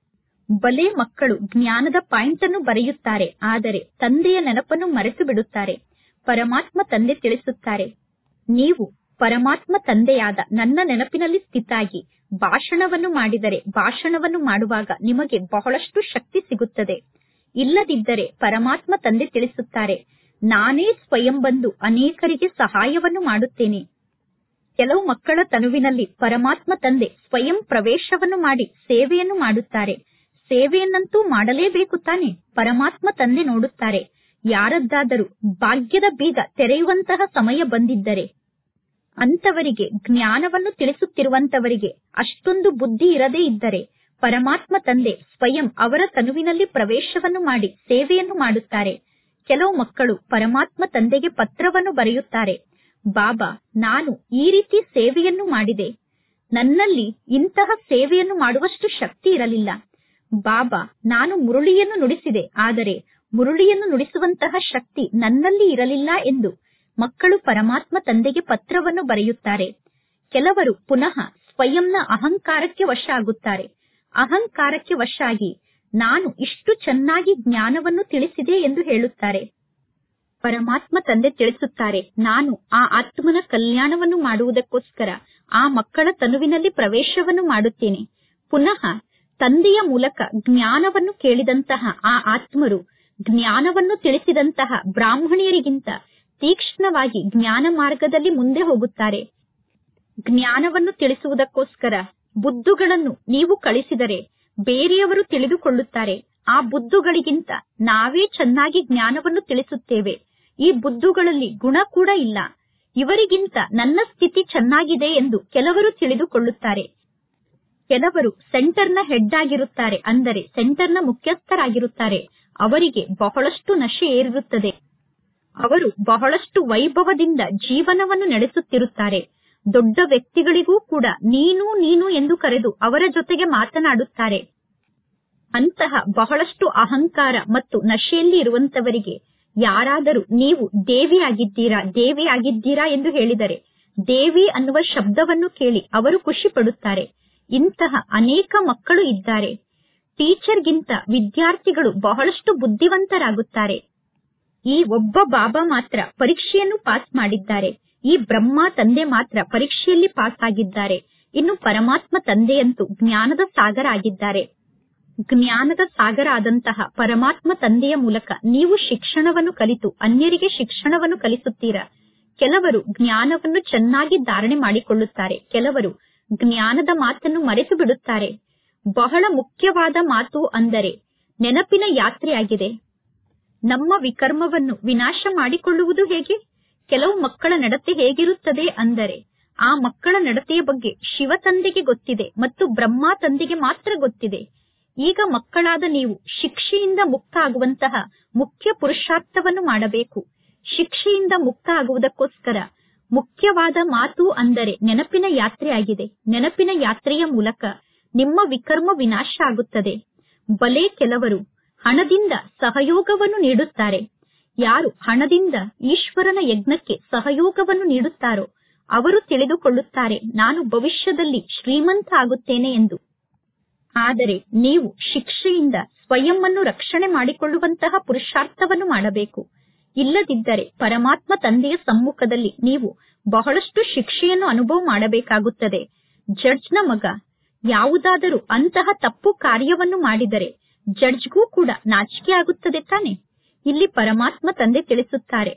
ಬಲೆ ಮಕ್ಕಳು ಜ್ಞಾನದ ಪಾಯಿಂಟ್ ಅನ್ನು ಬರೆಯುತ್ತಾರೆ ಆದರೆ ತಂದೆಯ ನೆನಪನ್ನು ಮರೆತು ಬಿಡುತ್ತಾರೆ ಪರಮಾತ್ಮ ತಂದೆ ತಿಳಿಸುತ್ತಾರೆ ನೀವು ಪರಮಾತ್ಮ ತಂದೆಯಾದ ನನ್ನ ನೆನಪಿನಲ್ಲಿ ಸ್ಥಿತಾಗಿ ಭಾಷಣವನ್ನು ಮಾಡಿದರೆ ಭಾಷಣವನ್ನು ಮಾಡುವಾಗ ನಿಮಗೆ ಬಹಳಷ್ಟು ಶಕ್ತಿ ಸಿಗುತ್ತದೆ ಇಲ್ಲದಿದ್ದರೆ ಪರಮಾತ್ಮ ತಂದೆ ತಿಳಿಸುತ್ತಾರೆ ನಾನೇ ಸ್ವಯಂ ಬಂದು ಅನೇಕರಿಗೆ ಸಹಾಯವನ್ನು ಮಾಡುತ್ತೇನೆ ಕೆಲವು ಮಕ್ಕಳ ತನುವಿನಲ್ಲಿ ಪರಮಾತ್ಮ ತಂದೆ ಸ್ವಯಂ ಪ್ರವೇಶವನ್ನು ಮಾಡಿ ಸೇವೆಯನ್ನು ಮಾಡುತ್ತಾರೆ ಸೇವೆಯನ್ನಂತೂ ಮಾಡಲೇಬೇಕು ತಾನೆ ಪರಮಾತ್ಮ ತಂದೆ ನೋಡುತ್ತಾರೆ ಯಾರದ್ದಾದರೂ ಭಾಗ್ಯದ ಬೀಗ ತೆರೆಯುವಂತಹ ಸಮಯ ಬಂದಿದ್ದರೆ ಅಂತವರಿಗೆ ಜ್ಞಾನವನ್ನು ತಿಳಿಸುತ್ತಿರುವಂತವರಿಗೆ ಅಷ್ಟೊಂದು ಬುದ್ಧಿ ಇರದೇ ಇದ್ದರೆ ಪರಮಾತ್ಮ ತಂದೆ ಸ್ವಯಂ ಅವರ ತನುವಿನಲ್ಲಿ ಪ್ರವೇಶವನ್ನು ಮಾಡಿ ಸೇವೆಯನ್ನು ಮಾಡುತ್ತಾರೆ ಕೆಲವು ಮಕ್ಕಳು ಪರಮಾತ್ಮ ತಂದೆಗೆ ಪತ್ರವನ್ನು ಬರೆಯುತ್ತಾರೆ ಬಾಬಾ ನಾನು ಈ ರೀತಿ ಸೇವೆಯನ್ನು ಮಾಡಿದೆ ನನ್ನಲ್ಲಿ ಇಂತಹ ಸೇವೆಯನ್ನು ಮಾಡುವಷ್ಟು ಶಕ್ತಿ ಇರಲಿಲ್ಲ ಬಾಬಾ ನಾನು ಮುರುಳಿಯನ್ನು ನುಡಿಸಿದೆ ಆದರೆ ಮುರುಳಿಯನ್ನು ನುಡಿಸುವಂತಹ ಶಕ್ತಿ ನನ್ನಲ್ಲಿ ಇರಲಿಲ್ಲ ಎಂದು ಮಕ್ಕಳು ಪರಮಾತ್ಮ ತಂದೆಗೆ ಪತ್ರವನ್ನು ಬರೆಯುತ್ತಾರೆ ಕೆಲವರು ಪುನಃ ಸ್ವಯಂನ ಅಹಂಕಾರಕ್ಕೆ ವಶ ಆಗುತ್ತಾರೆ ಅಹಂಕಾರಕ್ಕೆ ವಶ ಆಗಿ ನಾನು ಇಷ್ಟು ಚೆನ್ನಾಗಿ ಜ್ಞಾನವನ್ನು ತಿಳಿಸಿದೆ ಎಂದು ಹೇಳುತ್ತಾರೆ ಪರಮಾತ್ಮ ತಂದೆ ತಿಳಿಸುತ್ತಾರೆ ನಾನು ಆ ಆತ್ಮನ ಕಲ್ಯಾಣವನ್ನು ಮಾಡುವುದಕ್ಕೋಸ್ಕರ ಆ ಮಕ್ಕಳ ತನುವಿನಲ್ಲಿ ಪ್ರವೇಶವನ್ನು ಮಾಡುತ್ತೇನೆ ಪುನಃ ತಂದೆಯ ಮೂಲಕ ಜ್ಞಾನವನ್ನು ಕೇಳಿದಂತಹ ಆ ಆತ್ಮರು ಜ್ಞಾನವನ್ನು ತಿಳಿಸಿದಂತಹ ಬ್ರಾಹ್ಮಣಿಯರಿಗಿಂತ ತೀಕ್ಷ್ಣವಾಗಿ ಜ್ಞಾನ ಮಾರ್ಗದಲ್ಲಿ ಮುಂದೆ ಹೋಗುತ್ತಾರೆ ಜ್ಞಾನವನ್ನು ತಿಳಿಸುವುದಕ್ಕೋಸ್ಕರ ಬುದ್ಧುಗಳನ್ನು ನೀವು ಕಳಿಸಿದರೆ ಬೇರೆಯವರು ತಿಳಿದುಕೊಳ್ಳುತ್ತಾರೆ ಆ ಬುದ್ಧುಗಳಿಗಿಂತ ನಾವೇ ಚೆನ್ನಾಗಿ ಜ್ಞಾನವನ್ನು ತಿಳಿಸುತ್ತೇವೆ ಈ ಬುದ್ಧುಗಳಲ್ಲಿ ಗುಣ ಕೂಡ ಇಲ್ಲ ಇವರಿಗಿಂತ ನನ್ನ ಸ್ಥಿತಿ ಚೆನ್ನಾಗಿದೆ ಎಂದು ಕೆಲವರು ತಿಳಿದುಕೊಳ್ಳುತ್ತಾರೆ ಕೆಲವರು ಸೆಂಟರ್ನ ಹೆಡ್ ಆಗಿರುತ್ತಾರೆ ಅಂದರೆ ಸೆಂಟರ್ನ ಮುಖ್ಯಸ್ಥರಾಗಿರುತ್ತಾರೆ ಅವರಿಗೆ ಬಹಳಷ್ಟು ನಶೆ ಏರಿರುತ್ತದೆ ಅವರು ಬಹಳಷ್ಟು ವೈಭವದಿಂದ ಜೀವನವನ್ನು ನಡೆಸುತ್ತಿರುತ್ತಾರೆ ದೊಡ್ಡ ವ್ಯಕ್ತಿಗಳಿಗೂ ಕೂಡ ನೀನು ನೀನು ಎಂದು ಕರೆದು ಅವರ ಜೊತೆಗೆ ಮಾತನಾಡುತ್ತಾರೆ ಅಂತಹ ಬಹಳಷ್ಟು ಅಹಂಕಾರ ಮತ್ತು ನಶೆಯಲ್ಲಿ ಇರುವಂತವರಿಗೆ ಯಾರಾದರೂ ನೀವು ದೇವಿ ಆಗಿದ್ದೀರಾ ದೇವಿ ಆಗಿದ್ದೀರಾ ಎಂದು ಹೇಳಿದರೆ ದೇವಿ ಅನ್ನುವ ಶಬ್ದವನ್ನು ಕೇಳಿ ಅವರು ಖುಷಿ ಪಡುತ್ತಾರೆ ಇಂತಹ ಅನೇಕ ಮಕ್ಕಳು ಇದ್ದಾರೆ ಟೀಚರ್ಗಿಂತ ವಿದ್ಯಾರ್ಥಿಗಳು ಬಹಳಷ್ಟು ಬುದ್ಧಿವಂತರಾಗುತ್ತಾರೆ ಈ ಒಬ್ಬ ಬಾಬಾ ಮಾತ್ರ ಪರೀಕ್ಷೆಯನ್ನು ಪಾಸ್ ಮಾಡಿದ್ದಾರೆ ಈ ಬ್ರಹ್ಮ ತಂದೆ ಮಾತ್ರ ಪರೀಕ್ಷೆಯಲ್ಲಿ ಪಾಸ್ ಆಗಿದ್ದಾರೆ ಇನ್ನು ಪರಮಾತ್ಮ ತಂದೆಯಂತೂ ಜ್ಞಾನದ ಸಾಗರ ಆಗಿದ್ದಾರೆ ಜ್ಞಾನದ ಸಾಗರ ಆದಂತಹ ಪರಮಾತ್ಮ ತಂದೆಯ ಮೂಲಕ ನೀವು ಶಿಕ್ಷಣವನ್ನು ಕಲಿತು ಅನ್ಯರಿಗೆ ಶಿಕ್ಷಣವನ್ನು ಕಲಿಸುತ್ತೀರಾ ಕೆಲವರು ಜ್ಞಾನವನ್ನು ಚೆನ್ನಾಗಿ ಧಾರಣೆ ಮಾಡಿಕೊಳ್ಳುತ್ತಾರೆ ಕೆಲವರು ಜ್ಞಾನದ ಮಾತನ್ನು ಮರೆತು ಬಿಡುತ್ತಾರೆ ಬಹಳ ಮುಖ್ಯವಾದ ಮಾತು ಅಂದರೆ ನೆನಪಿನ ಯಾತ್ರೆಯಾಗಿದೆ ನಮ್ಮ ವಿಕರ್ಮವನ್ನು ವಿನಾಶ ಮಾಡಿಕೊಳ್ಳುವುದು ಹೇಗೆ ಕೆಲವು ಮಕ್ಕಳ ನಡತೆ ಹೇಗಿರುತ್ತದೆ ಅಂದರೆ ಆ ಮಕ್ಕಳ ನಡತೆಯ ಬಗ್ಗೆ ಶಿವ ತಂದೆಗೆ ಗೊತ್ತಿದೆ ಮತ್ತು ಬ್ರಹ್ಮ ತಂದೆಗೆ ಮಾತ್ರ ಗೊತ್ತಿದೆ ಈಗ ಮಕ್ಕಳಾದ ನೀವು ಶಿಕ್ಷೆಯಿಂದ ಮುಕ್ತ ಆಗುವಂತಹ ಮುಖ್ಯ ಪುರುಷಾರ್ಥವನ್ನು ಮಾಡಬೇಕು ಶಿಕ್ಷೆಯಿಂದ ಮುಕ್ತ ಆಗುವುದಕ್ಕೋಸ್ಕರ ಮುಖ್ಯವಾದ ಮಾತು ಅಂದರೆ ನೆನಪಿನ ಯಾತ್ರೆಯಾಗಿದೆ ನೆನಪಿನ ಯಾತ್ರೆಯ ಮೂಲಕ ನಿಮ್ಮ ವಿಕರ್ಮ ವಿನಾಶ ಆಗುತ್ತದೆ ಬಲೆ ಕೆಲವರು ಹಣದಿಂದ ಸಹಯೋಗವನ್ನು ನೀಡುತ್ತಾರೆ ಯಾರು ಹಣದಿಂದ ಈಶ್ವರನ ಯಜ್ಞಕ್ಕೆ ಸಹಯೋಗವನ್ನು ನೀಡುತ್ತಾರೋ ಅವರು ತಿಳಿದುಕೊಳ್ಳುತ್ತಾರೆ ನಾನು ಭವಿಷ್ಯದಲ್ಲಿ ಶ್ರೀಮಂತ ಆಗುತ್ತೇನೆ ಎಂದು ಆದರೆ ನೀವು ಶಿಕ್ಷೆಯಿಂದ ಸ್ವಯಂವನ್ನು ರಕ್ಷಣೆ ಮಾಡಿಕೊಳ್ಳುವಂತಹ ಪುರುಷಾರ್ಥವನ್ನು ಮಾಡಬೇಕು ಇಲ್ಲದಿದ್ದರೆ ಪರಮಾತ್ಮ ತಂದೆಯ ಸಮ್ಮುಖದಲ್ಲಿ ನೀವು ಬಹಳಷ್ಟು ಶಿಕ್ಷೆಯನ್ನು ಅನುಭವ ಮಾಡಬೇಕಾಗುತ್ತದೆ ಜಡ್ಜ್ನ ಮಗ ಯಾವುದಾದರೂ ಅಂತಹ ತಪ್ಪು ಕಾರ್ಯವನ್ನು ಮಾಡಿದರೆ ಜಡ್ಜ್ಗೂ ಕೂಡ ನಾಚಿಕೆ ಆಗುತ್ತದೆ ತಾನೆ ಇಲ್ಲಿ ಪರಮಾತ್ಮ ತಂದೆ ತಿಳಿಸುತ್ತಾರೆ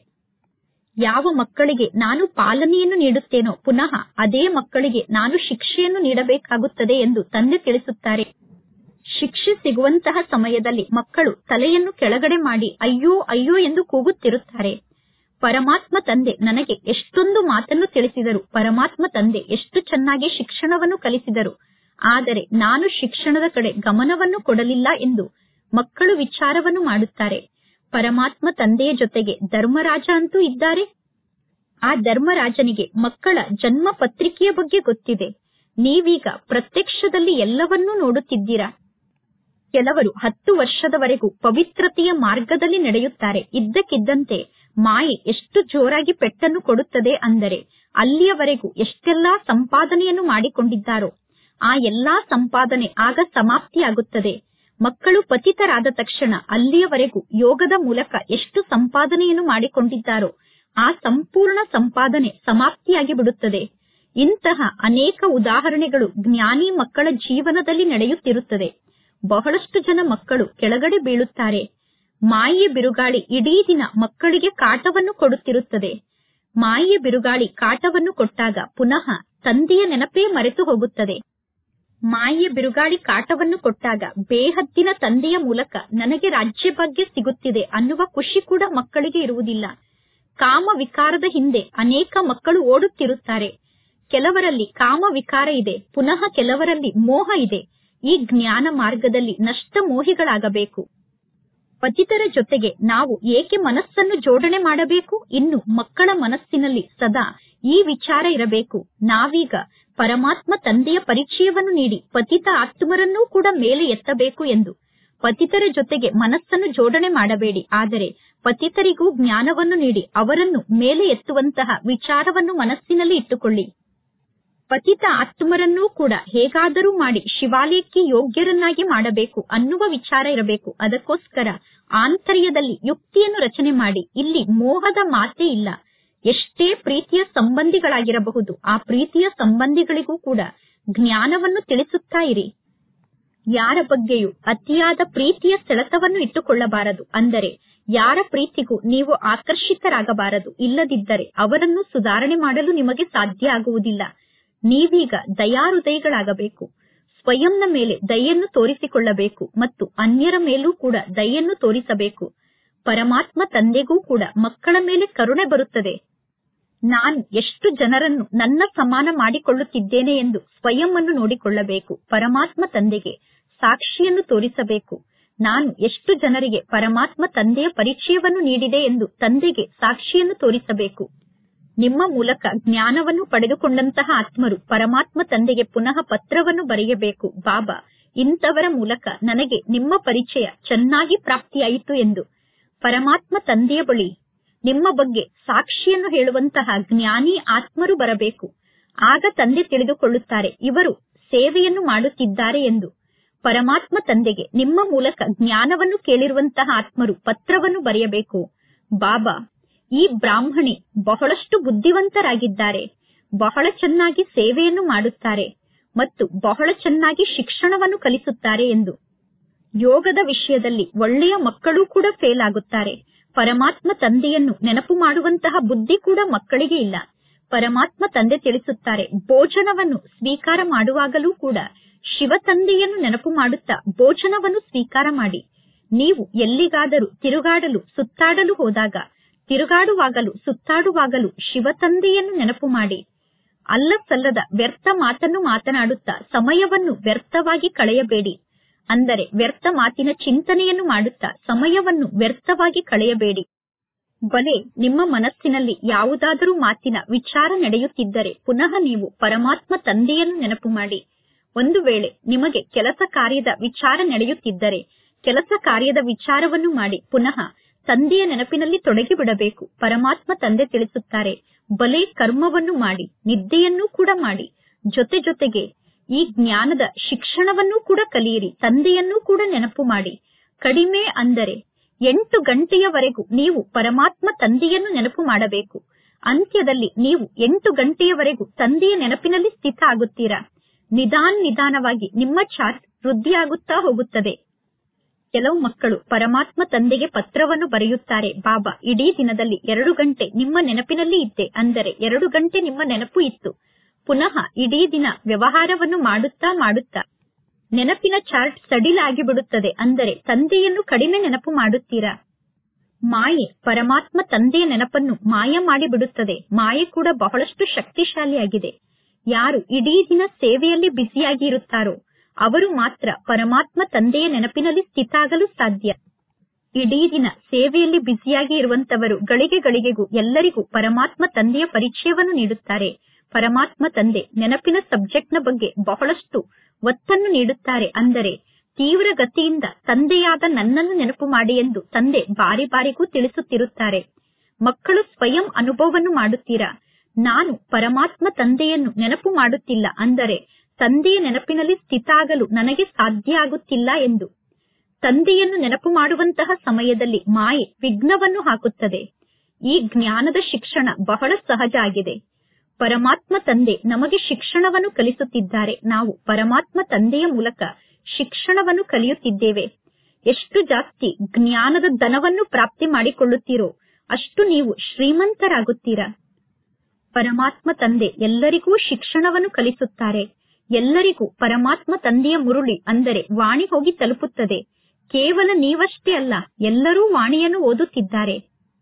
ಯಾವ ಮಕ್ಕಳಿಗೆ ನಾನು ಪಾಲನೆಯನ್ನು ನೀಡುತ್ತೇನೋ ಪುನಃ ಅದೇ ಮಕ್ಕಳಿಗೆ ನಾನು ಶಿಕ್ಷೆಯನ್ನು ನೀಡಬೇಕಾಗುತ್ತದೆ ಎಂದು ತಂದೆ ತಿಳಿಸುತ್ತಾರೆ ಶಿಕ್ಷೆ ಸಿಗುವಂತಹ ಸಮಯದಲ್ಲಿ ಮಕ್ಕಳು ತಲೆಯನ್ನು ಕೆಳಗಡೆ ಮಾಡಿ ಅಯ್ಯೋ ಅಯ್ಯೋ ಎಂದು ಕೂಗುತ್ತಿರುತ್ತಾರೆ ಪರಮಾತ್ಮ ತಂದೆ ನನಗೆ ಎಷ್ಟೊಂದು ಮಾತನ್ನು ತಿಳಿಸಿದರು ಪರಮಾತ್ಮ ತಂದೆ ಎಷ್ಟು ಚೆನ್ನಾಗಿ ಶಿಕ್ಷಣವನ್ನು ಕಲಿಸಿದರು ಆದರೆ ನಾನು ಶಿಕ್ಷಣದ ಕಡೆ ಗಮನವನ್ನು ಕೊಡಲಿಲ್ಲ ಎಂದು ಮಕ್ಕಳು ವಿಚಾರವನ್ನು ಮಾಡುತ್ತಾರೆ ಪರಮಾತ್ಮ ತಂದೆಯ ಜೊತೆಗೆ ಧರ್ಮರಾಜ ಅಂತೂ ಇದ್ದಾರೆ ಆ ಧರ್ಮರಾಜನಿಗೆ ಮಕ್ಕಳ ಜನ್ಮ ಪತ್ರಿಕೆಯ ಬಗ್ಗೆ ಗೊತ್ತಿದೆ ನೀವೀಗ ಪ್ರತ್ಯಕ್ಷದಲ್ಲಿ ಎಲ್ಲವನ್ನೂ ನೋಡುತ್ತಿದ್ದೀರಾ ಕೆಲವರು ಹತ್ತು ವರ್ಷದವರೆಗೂ ಪವಿತ್ರತೆಯ ಮಾರ್ಗದಲ್ಲಿ ನಡೆಯುತ್ತಾರೆ ಇದ್ದಕ್ಕಿದ್ದಂತೆ ಮಾಯೆ ಎಷ್ಟು ಜೋರಾಗಿ ಪೆಟ್ಟನ್ನು ಕೊಡುತ್ತದೆ ಅಂದರೆ ಅಲ್ಲಿಯವರೆಗೂ ಎಷ್ಟೆಲ್ಲಾ ಸಂಪಾದನೆಯನ್ನು ಮಾಡಿಕೊಂಡಿದ್ದಾರೋ ಆ ಎಲ್ಲಾ ಸಂಪಾದನೆ ಆಗ ಸಮಾಪ್ತಿಯಾಗುತ್ತದೆ ಮಕ್ಕಳು ಪತಿತರಾದ ತಕ್ಷಣ ಅಲ್ಲಿಯವರೆಗೂ ಯೋಗದ ಮೂಲಕ ಎಷ್ಟು ಸಂಪಾದನೆಯನ್ನು ಮಾಡಿಕೊಂಡಿದ್ದಾರೋ ಆ ಸಂಪೂರ್ಣ ಸಂಪಾದನೆ ಸಮಾಪ್ತಿಯಾಗಿ ಬಿಡುತ್ತದೆ ಇಂತಹ ಅನೇಕ ಉದಾಹರಣೆಗಳು ಜ್ಞಾನಿ ಮಕ್ಕಳ ಜೀವನದಲ್ಲಿ ನಡೆಯುತ್ತಿರುತ್ತದೆ ಬಹಳಷ್ಟು ಜನ ಮಕ್ಕಳು ಕೆಳಗಡೆ ಬೀಳುತ್ತಾರೆ ಮಾಯೆಯ ಬಿರುಗಾಳಿ ಇಡೀ ದಿನ ಮಕ್ಕಳಿಗೆ ಕಾಟವನ್ನು ಕೊಡುತ್ತಿರುತ್ತದೆ ಮಾಯೆಯ ಬಿರುಗಾಳಿ ಕಾಟವನ್ನು ಕೊಟ್ಟಾಗ ಪುನಃ ತಂದೆಯ ನೆನಪೇ ಮರೆತು ಹೋಗುತ್ತದೆ ಮಾಯೆಯ ಬಿರುಗಾಳಿ ಕಾಟವನ್ನು ಕೊಟ್ಟಾಗ ಬೇಹದ್ದಿನ ತಂದೆಯ ಮೂಲಕ ನನಗೆ ರಾಜ್ಯ ಭಾಗ್ಯ ಸಿಗುತ್ತಿದೆ ಅನ್ನುವ ಖುಷಿ ಕೂಡ ಮಕ್ಕಳಿಗೆ ಇರುವುದಿಲ್ಲ ಕಾಮ ವಿಕಾರದ ಹಿಂದೆ ಅನೇಕ ಮಕ್ಕಳು ಓಡುತ್ತಿರುತ್ತಾರೆ ಕೆಲವರಲ್ಲಿ ಕಾಮ ವಿಕಾರ ಇದೆ ಪುನಃ ಕೆಲವರಲ್ಲಿ ಮೋಹ ಇದೆ ಈ ಜ್ಞಾನ ಮಾರ್ಗದಲ್ಲಿ ನಷ್ಟ ಮೋಹಿಗಳಾಗಬೇಕು ಪತಿತರ ಜೊತೆಗೆ ನಾವು ಏಕೆ ಮನಸ್ಸನ್ನು ಜೋಡಣೆ ಮಾಡಬೇಕು ಇನ್ನು ಮಕ್ಕಳ ಮನಸ್ಸಿನಲ್ಲಿ ಸದಾ ಈ ವಿಚಾರ ಇರಬೇಕು ನಾವೀಗ ಪರಮಾತ್ಮ ತಂದೆಯ ಪರಿಚಯವನ್ನು ನೀಡಿ ಪತಿತ ಆತ್ಮರನ್ನೂ ಕೂಡ ಮೇಲೆ ಎತ್ತಬೇಕು ಎಂದು ಪತಿತರ ಜೊತೆಗೆ ಮನಸ್ಸನ್ನು ಜೋಡಣೆ ಮಾಡಬೇಡಿ ಆದರೆ ಪತಿತರಿಗೂ ಜ್ಞಾನವನ್ನು ನೀಡಿ ಅವರನ್ನು ಮೇಲೆ ಎತ್ತುವಂತಹ ವಿಚಾರವನ್ನು ಮನಸ್ಸಿನಲ್ಲಿ ಇಟ್ಟುಕೊಳ್ಳಿ ಪತಿತ ಆತ್ಮರನ್ನೂ ಕೂಡ ಹೇಗಾದರೂ ಮಾಡಿ ಶಿವಾಲಯಕ್ಕೆ ಯೋಗ್ಯರನ್ನಾಗಿ ಮಾಡಬೇಕು ಅನ್ನುವ ವಿಚಾರ ಇರಬೇಕು ಅದಕ್ಕೋಸ್ಕರ ಆಂತರ್ಯದಲ್ಲಿ ಯುಕ್ತಿಯನ್ನು ರಚನೆ ಮಾಡಿ ಇಲ್ಲಿ ಮೋಹದ ಮಾತೇ ಇಲ್ಲ ಎಷ್ಟೇ ಪ್ರೀತಿಯ ಸಂಬಂಧಿಗಳಾಗಿರಬಹುದು ಆ ಪ್ರೀತಿಯ ಸಂಬಂಧಿಗಳಿಗೂ ಕೂಡ ಜ್ಞಾನವನ್ನು ತಿಳಿಸುತ್ತಾ ಇರಿ ಯಾರ ಬಗ್ಗೆಯೂ ಅತಿಯಾದ ಪ್ರೀತಿಯ ಸೆಳೆತವನ್ನು ಇಟ್ಟುಕೊಳ್ಳಬಾರದು ಅಂದರೆ ಯಾರ ಪ್ರೀತಿಗೂ ನೀವು ಆಕರ್ಷಿತರಾಗಬಾರದು ಇಲ್ಲದಿದ್ದರೆ ಅವರನ್ನು ಸುಧಾರಣೆ ಮಾಡಲು ನಿಮಗೆ ಸಾಧ್ಯ ಆಗುವುದಿಲ್ಲ ನೀವೀಗ ದಯಾಹೃದಯಗಳಾಗಬೇಕು ಸ್ವಯಂನ ಮೇಲೆ ದಯೆಯನ್ನು ತೋರಿಸಿಕೊಳ್ಳಬೇಕು ಮತ್ತು ಅನ್ಯರ ಮೇಲೂ ಕೂಡ ದಯೆಯನ್ನು ತೋರಿಸಬೇಕು ಪರಮಾತ್ಮ ತಂದೆಗೂ ಕೂಡ ಮಕ್ಕಳ ಮೇಲೆ ಕರುಣೆ ಬರುತ್ತದೆ ನಾನು ಎಷ್ಟು ಜನರನ್ನು ನನ್ನ ಸಮಾನ ಮಾಡಿಕೊಳ್ಳುತ್ತಿದ್ದೇನೆ ಎಂದು ಸ್ವಯಂ ಅನ್ನು ನೋಡಿಕೊಳ್ಳಬೇಕು ಪರಮಾತ್ಮ ತಂದೆಗೆ ಸಾಕ್ಷಿಯನ್ನು ತೋರಿಸಬೇಕು ನಾನು ಎಷ್ಟು ಜನರಿಗೆ ಪರಮಾತ್ಮ ತಂದೆಯ ಪರಿಚಯವನ್ನು ನೀಡಿದೆ ಎಂದು ತಂದೆಗೆ ಸಾಕ್ಷಿಯನ್ನು ತೋರಿಸಬೇಕು ನಿಮ್ಮ ಮೂಲಕ ಜ್ಞಾನವನ್ನು ಪಡೆದುಕೊಂಡಂತಹ ಆತ್ಮರು ಪರಮಾತ್ಮ ತಂದೆಗೆ ಪುನಃ ಪತ್ರವನ್ನು ಬರೆಯಬೇಕು ಬಾಬಾ ಇಂಥವರ ಮೂಲಕ ನನಗೆ ನಿಮ್ಮ ಪರಿಚಯ ಚೆನ್ನಾಗಿ ಪ್ರಾಪ್ತಿಯಾಯಿತು ಎಂದು ಪರಮಾತ್ಮ ತಂದೆಯ ಬಳಿ ನಿಮ್ಮ ಬಗ್ಗೆ ಸಾಕ್ಷಿಯನ್ನು ಹೇಳುವಂತಹ ಜ್ಞಾನಿ ಆತ್ಮರು ಬರಬೇಕು ಆಗ ತಂದೆ ತಿಳಿದುಕೊಳ್ಳುತ್ತಾರೆ ಇವರು ಸೇವೆಯನ್ನು ಮಾಡುತ್ತಿದ್ದಾರೆ ಎಂದು ಪರಮಾತ್ಮ ತಂದೆಗೆ ನಿಮ್ಮ ಮೂಲಕ ಜ್ಞಾನವನ್ನು ಕೇಳಿರುವಂತಹ ಆತ್ಮರು ಪತ್ರವನ್ನು ಬರೆಯಬೇಕು ಬಾಬಾ ಈ ಬ್ರಾಹ್ಮಣಿ ಬಹಳಷ್ಟು ಬುದ್ಧಿವಂತರಾಗಿದ್ದಾರೆ ಬಹಳ ಚೆನ್ನಾಗಿ ಸೇವೆಯನ್ನು ಮಾಡುತ್ತಾರೆ ಮತ್ತು ಬಹಳ ಚೆನ್ನಾಗಿ ಶಿಕ್ಷಣವನ್ನು ಕಲಿಸುತ್ತಾರೆ ಎಂದು ಯೋಗದ ವಿಷಯದಲ್ಲಿ ಒಳ್ಳೆಯ ಮಕ್ಕಳು ಕೂಡ ಫೇಲ್ ಆಗುತ್ತಾರೆ ಪರಮಾತ್ಮ ತಂದೆಯನ್ನು ನೆನಪು ಮಾಡುವಂತಹ ಬುದ್ಧಿ ಕೂಡ ಮಕ್ಕಳಿಗೆ ಇಲ್ಲ ಪರಮಾತ್ಮ ತಂದೆ ತಿಳಿಸುತ್ತಾರೆ ಭೋಜನವನ್ನು ಸ್ವೀಕಾರ ಮಾಡುವಾಗಲೂ ಕೂಡ ಶಿವ ತಂದೆಯನ್ನು ನೆನಪು ಮಾಡುತ್ತಾ ಭೋಜನವನ್ನು ಸ್ವೀಕಾರ ಮಾಡಿ ನೀವು ಎಲ್ಲಿಗಾದರೂ ತಿರುಗಾಡಲು ಸುತ್ತಾಡಲು ಹೋದಾಗ ತಿರುಗಾಡುವಾಗಲೂ ಸುತ್ತಾಡುವಾಗಲೂ ಶಿವ ತಂದೆಯನ್ನು ನೆನಪು ಮಾಡಿ ಅಲ್ಲ ಸಲ್ಲದ ವ್ಯರ್ಥ ಮಾತನ್ನು ಮಾತನಾಡುತ್ತಾ ಸಮಯವನ್ನು ವ್ಯರ್ಥವಾಗಿ ಕಳೆಯಬೇಡಿ ಅಂದರೆ ವ್ಯರ್ಥ ಮಾತಿನ ಚಿಂತನೆಯನ್ನು ಮಾಡುತ್ತಾ ಸಮಯವನ್ನು ವ್ಯರ್ಥವಾಗಿ ಕಳೆಯಬೇಡಿ ಬಲೆ ನಿಮ್ಮ ಮನಸ್ಸಿನಲ್ಲಿ ಯಾವುದಾದರೂ ಮಾತಿನ ವಿಚಾರ ನಡೆಯುತ್ತಿದ್ದರೆ ಪುನಃ ನೀವು ಪರಮಾತ್ಮ ತಂದೆಯನ್ನು ನೆನಪು ಮಾಡಿ ಒಂದು ವೇಳೆ ನಿಮಗೆ ಕೆಲಸ ಕಾರ್ಯದ ವಿಚಾರ ನಡೆಯುತ್ತಿದ್ದರೆ ಕೆಲಸ ಕಾರ್ಯದ ವಿಚಾರವನ್ನು ಮಾಡಿ ಪುನಃ ತಂದೆಯ ನೆನಪಿನಲ್ಲಿ ತೊಡಗಿ ಬಿಡಬೇಕು ಪರಮಾತ್ಮ ತಂದೆ ತಿಳಿಸುತ್ತಾರೆ ಬಲೆ ಕರ್ಮವನ್ನು ಮಾಡಿ ನಿದ್ದೆಯನ್ನೂ ಕೂಡ ಮಾಡಿ ಜೊತೆ ಜೊತೆಗೆ ಈ ಜ್ಞಾನದ ಶಿಕ್ಷಣವನ್ನೂ ಕೂಡ ಕಲಿಯಿರಿ ತಂದೆಯನ್ನೂ ಕೂಡ ನೆನಪು ಮಾಡಿ ಕಡಿಮೆ ಅಂದರೆ ಎಂಟು ಗಂಟೆಯವರೆಗೂ ನೀವು ಪರಮಾತ್ಮ ತಂದೆಯನ್ನು ನೆನಪು ಮಾಡಬೇಕು ಅಂತ್ಯದಲ್ಲಿ ನೀವು ಎಂಟು ಗಂಟೆಯವರೆಗೂ ತಂದೆಯ ನೆನಪಿನಲ್ಲಿ ಸ್ಥಿತ ಆಗುತ್ತೀರಾ ನಿಧಾನ್ ನಿಧಾನವಾಗಿ ನಿಮ್ಮ ಚಾರ್ಟ್ ವೃದ್ಧಿಯಾಗುತ್ತಾ ಹೋಗುತ್ತದೆ ಕೆಲವು ಮಕ್ಕಳು ಪರಮಾತ್ಮ ತಂದೆಗೆ ಪತ್ರವನ್ನು ಬರೆಯುತ್ತಾರೆ ಬಾಬಾ ಇಡೀ ದಿನದಲ್ಲಿ ಎರಡು ಗಂಟೆ ನಿಮ್ಮ ನೆನಪಿನಲ್ಲಿ ಇದ್ದೆ ಅಂದರೆ ಎರಡು ಗಂಟೆ ನಿಮ್ಮ ನೆನಪು ಇತ್ತು ಪುನಃ ಇಡೀ ದಿನ ವ್ಯವಹಾರವನ್ನು ಮಾಡುತ್ತಾ ಮಾಡುತ್ತಾ ನೆನಪಿನ ಚಾರ್ಟ್ ಸಡಿಲ ಆಗಿಬಿಡುತ್ತದೆ ಅಂದರೆ ತಂದೆಯನ್ನು ಕಡಿಮೆ ನೆನಪು ಮಾಡುತ್ತೀರಾ ಮಾಯೆ ಪರಮಾತ್ಮ ತಂದೆಯ ನೆನಪನ್ನು ಮಾಯ ಮಾಡಿಬಿಡುತ್ತದೆ ಮಾಯೆ ಕೂಡ ಬಹಳಷ್ಟು ಶಕ್ತಿಶಾಲಿಯಾಗಿದೆ ಯಾರು ಇಡೀ ದಿನ ಸೇವೆಯಲ್ಲಿ ಬ್ಯುಸಿಯಾಗಿ ಇರುತ್ತಾರೋ ಅವರು ಮಾತ್ರ ಪರಮಾತ್ಮ ತಂದೆಯ ನೆನಪಿನಲ್ಲಿ ಸ್ಥಿತಾಗಲು ಸಾಧ್ಯ ಇಡೀ ದಿನ ಸೇವೆಯಲ್ಲಿ ಬ್ಯುಸಿಯಾಗಿ ಇರುವಂತವರು ಗಳಿಗೆ ಗಳಿಗೆಗೂ ಎಲ್ಲರಿಗೂ ಪರಮಾತ್ಮ ತಂದೆಯ ಪರಿಚಯವನ್ನು ನೀಡುತ್ತಾರೆ ಪರಮಾತ್ಮ ತಂದೆ ನೆನಪಿನ ಸಬ್ಜೆಕ್ಟ್ನ ಬಗ್ಗೆ ಬಹಳಷ್ಟು ಒತ್ತನ್ನು ನೀಡುತ್ತಾರೆ ಅಂದರೆ ತೀವ್ರ ಗತಿಯಿಂದ ತಂದೆಯಾದ ನನ್ನನ್ನು ನೆನಪು ಮಾಡಿ ಎಂದು ತಂದೆ ಬಾರಿ ಬಾರಿಗೂ ತಿಳಿಸುತ್ತಿರುತ್ತಾರೆ ಮಕ್ಕಳು ಸ್ವಯಂ ಅನುಭವವನ್ನು ಮಾಡುತ್ತೀರಾ ನಾನು ಪರಮಾತ್ಮ ತಂದೆಯನ್ನು ನೆನಪು ಮಾಡುತ್ತಿಲ್ಲ ಅಂದರೆ ತಂದೆಯ ನೆನಪಿನಲ್ಲಿ ಸ್ಥಿತಾಗಲು ನನಗೆ ಸಾಧ್ಯ ಆಗುತ್ತಿಲ್ಲ ಎಂದು ತಂದೆಯನ್ನು ನೆನಪು ಮಾಡುವಂತಹ ಸಮಯದಲ್ಲಿ ಮಾಯೆ ವಿಘ್ನವನ್ನು ಹಾಕುತ್ತದೆ ಈ ಜ್ಞಾನದ ಶಿಕ್ಷಣ ಬಹಳ ಸಹಜ ಆಗಿದೆ ಪರಮಾತ್ಮ ತಂದೆ ನಮಗೆ ಶಿಕ್ಷಣವನ್ನು ಕಲಿಸುತ್ತಿದ್ದಾರೆ ನಾವು ಪರಮಾತ್ಮ ತಂದೆಯ ಮೂಲಕ ಶಿಕ್ಷಣವನ್ನು ಕಲಿಯುತ್ತಿದ್ದೇವೆ ಎಷ್ಟು ಜಾಸ್ತಿ ಜ್ಞಾನದ ಧನವನ್ನು ಪ್ರಾಪ್ತಿ ಮಾಡಿಕೊಳ್ಳುತ್ತೀರೋ ಅಷ್ಟು ನೀವು ಶ್ರೀಮಂತರಾಗುತ್ತೀರಾ ಪರಮಾತ್ಮ ತಂದೆ ಎಲ್ಲರಿಗೂ ಶಿಕ್ಷಣವನ್ನು ಕಲಿಸುತ್ತಾರೆ ಎಲ್ಲರಿಗೂ ಪರಮಾತ್ಮ ತಂದೆಯ ಮುರುಳಿ ಅಂದರೆ ವಾಣಿ ಹೋಗಿ ತಲುಪುತ್ತದೆ ಕೇವಲ ನೀವಷ್ಟೇ ಅಲ್ಲ ಎಲ್ಲರೂ ವಾಣಿಯನ್ನು ಓದುತ್ತಿದ್ದಾರೆ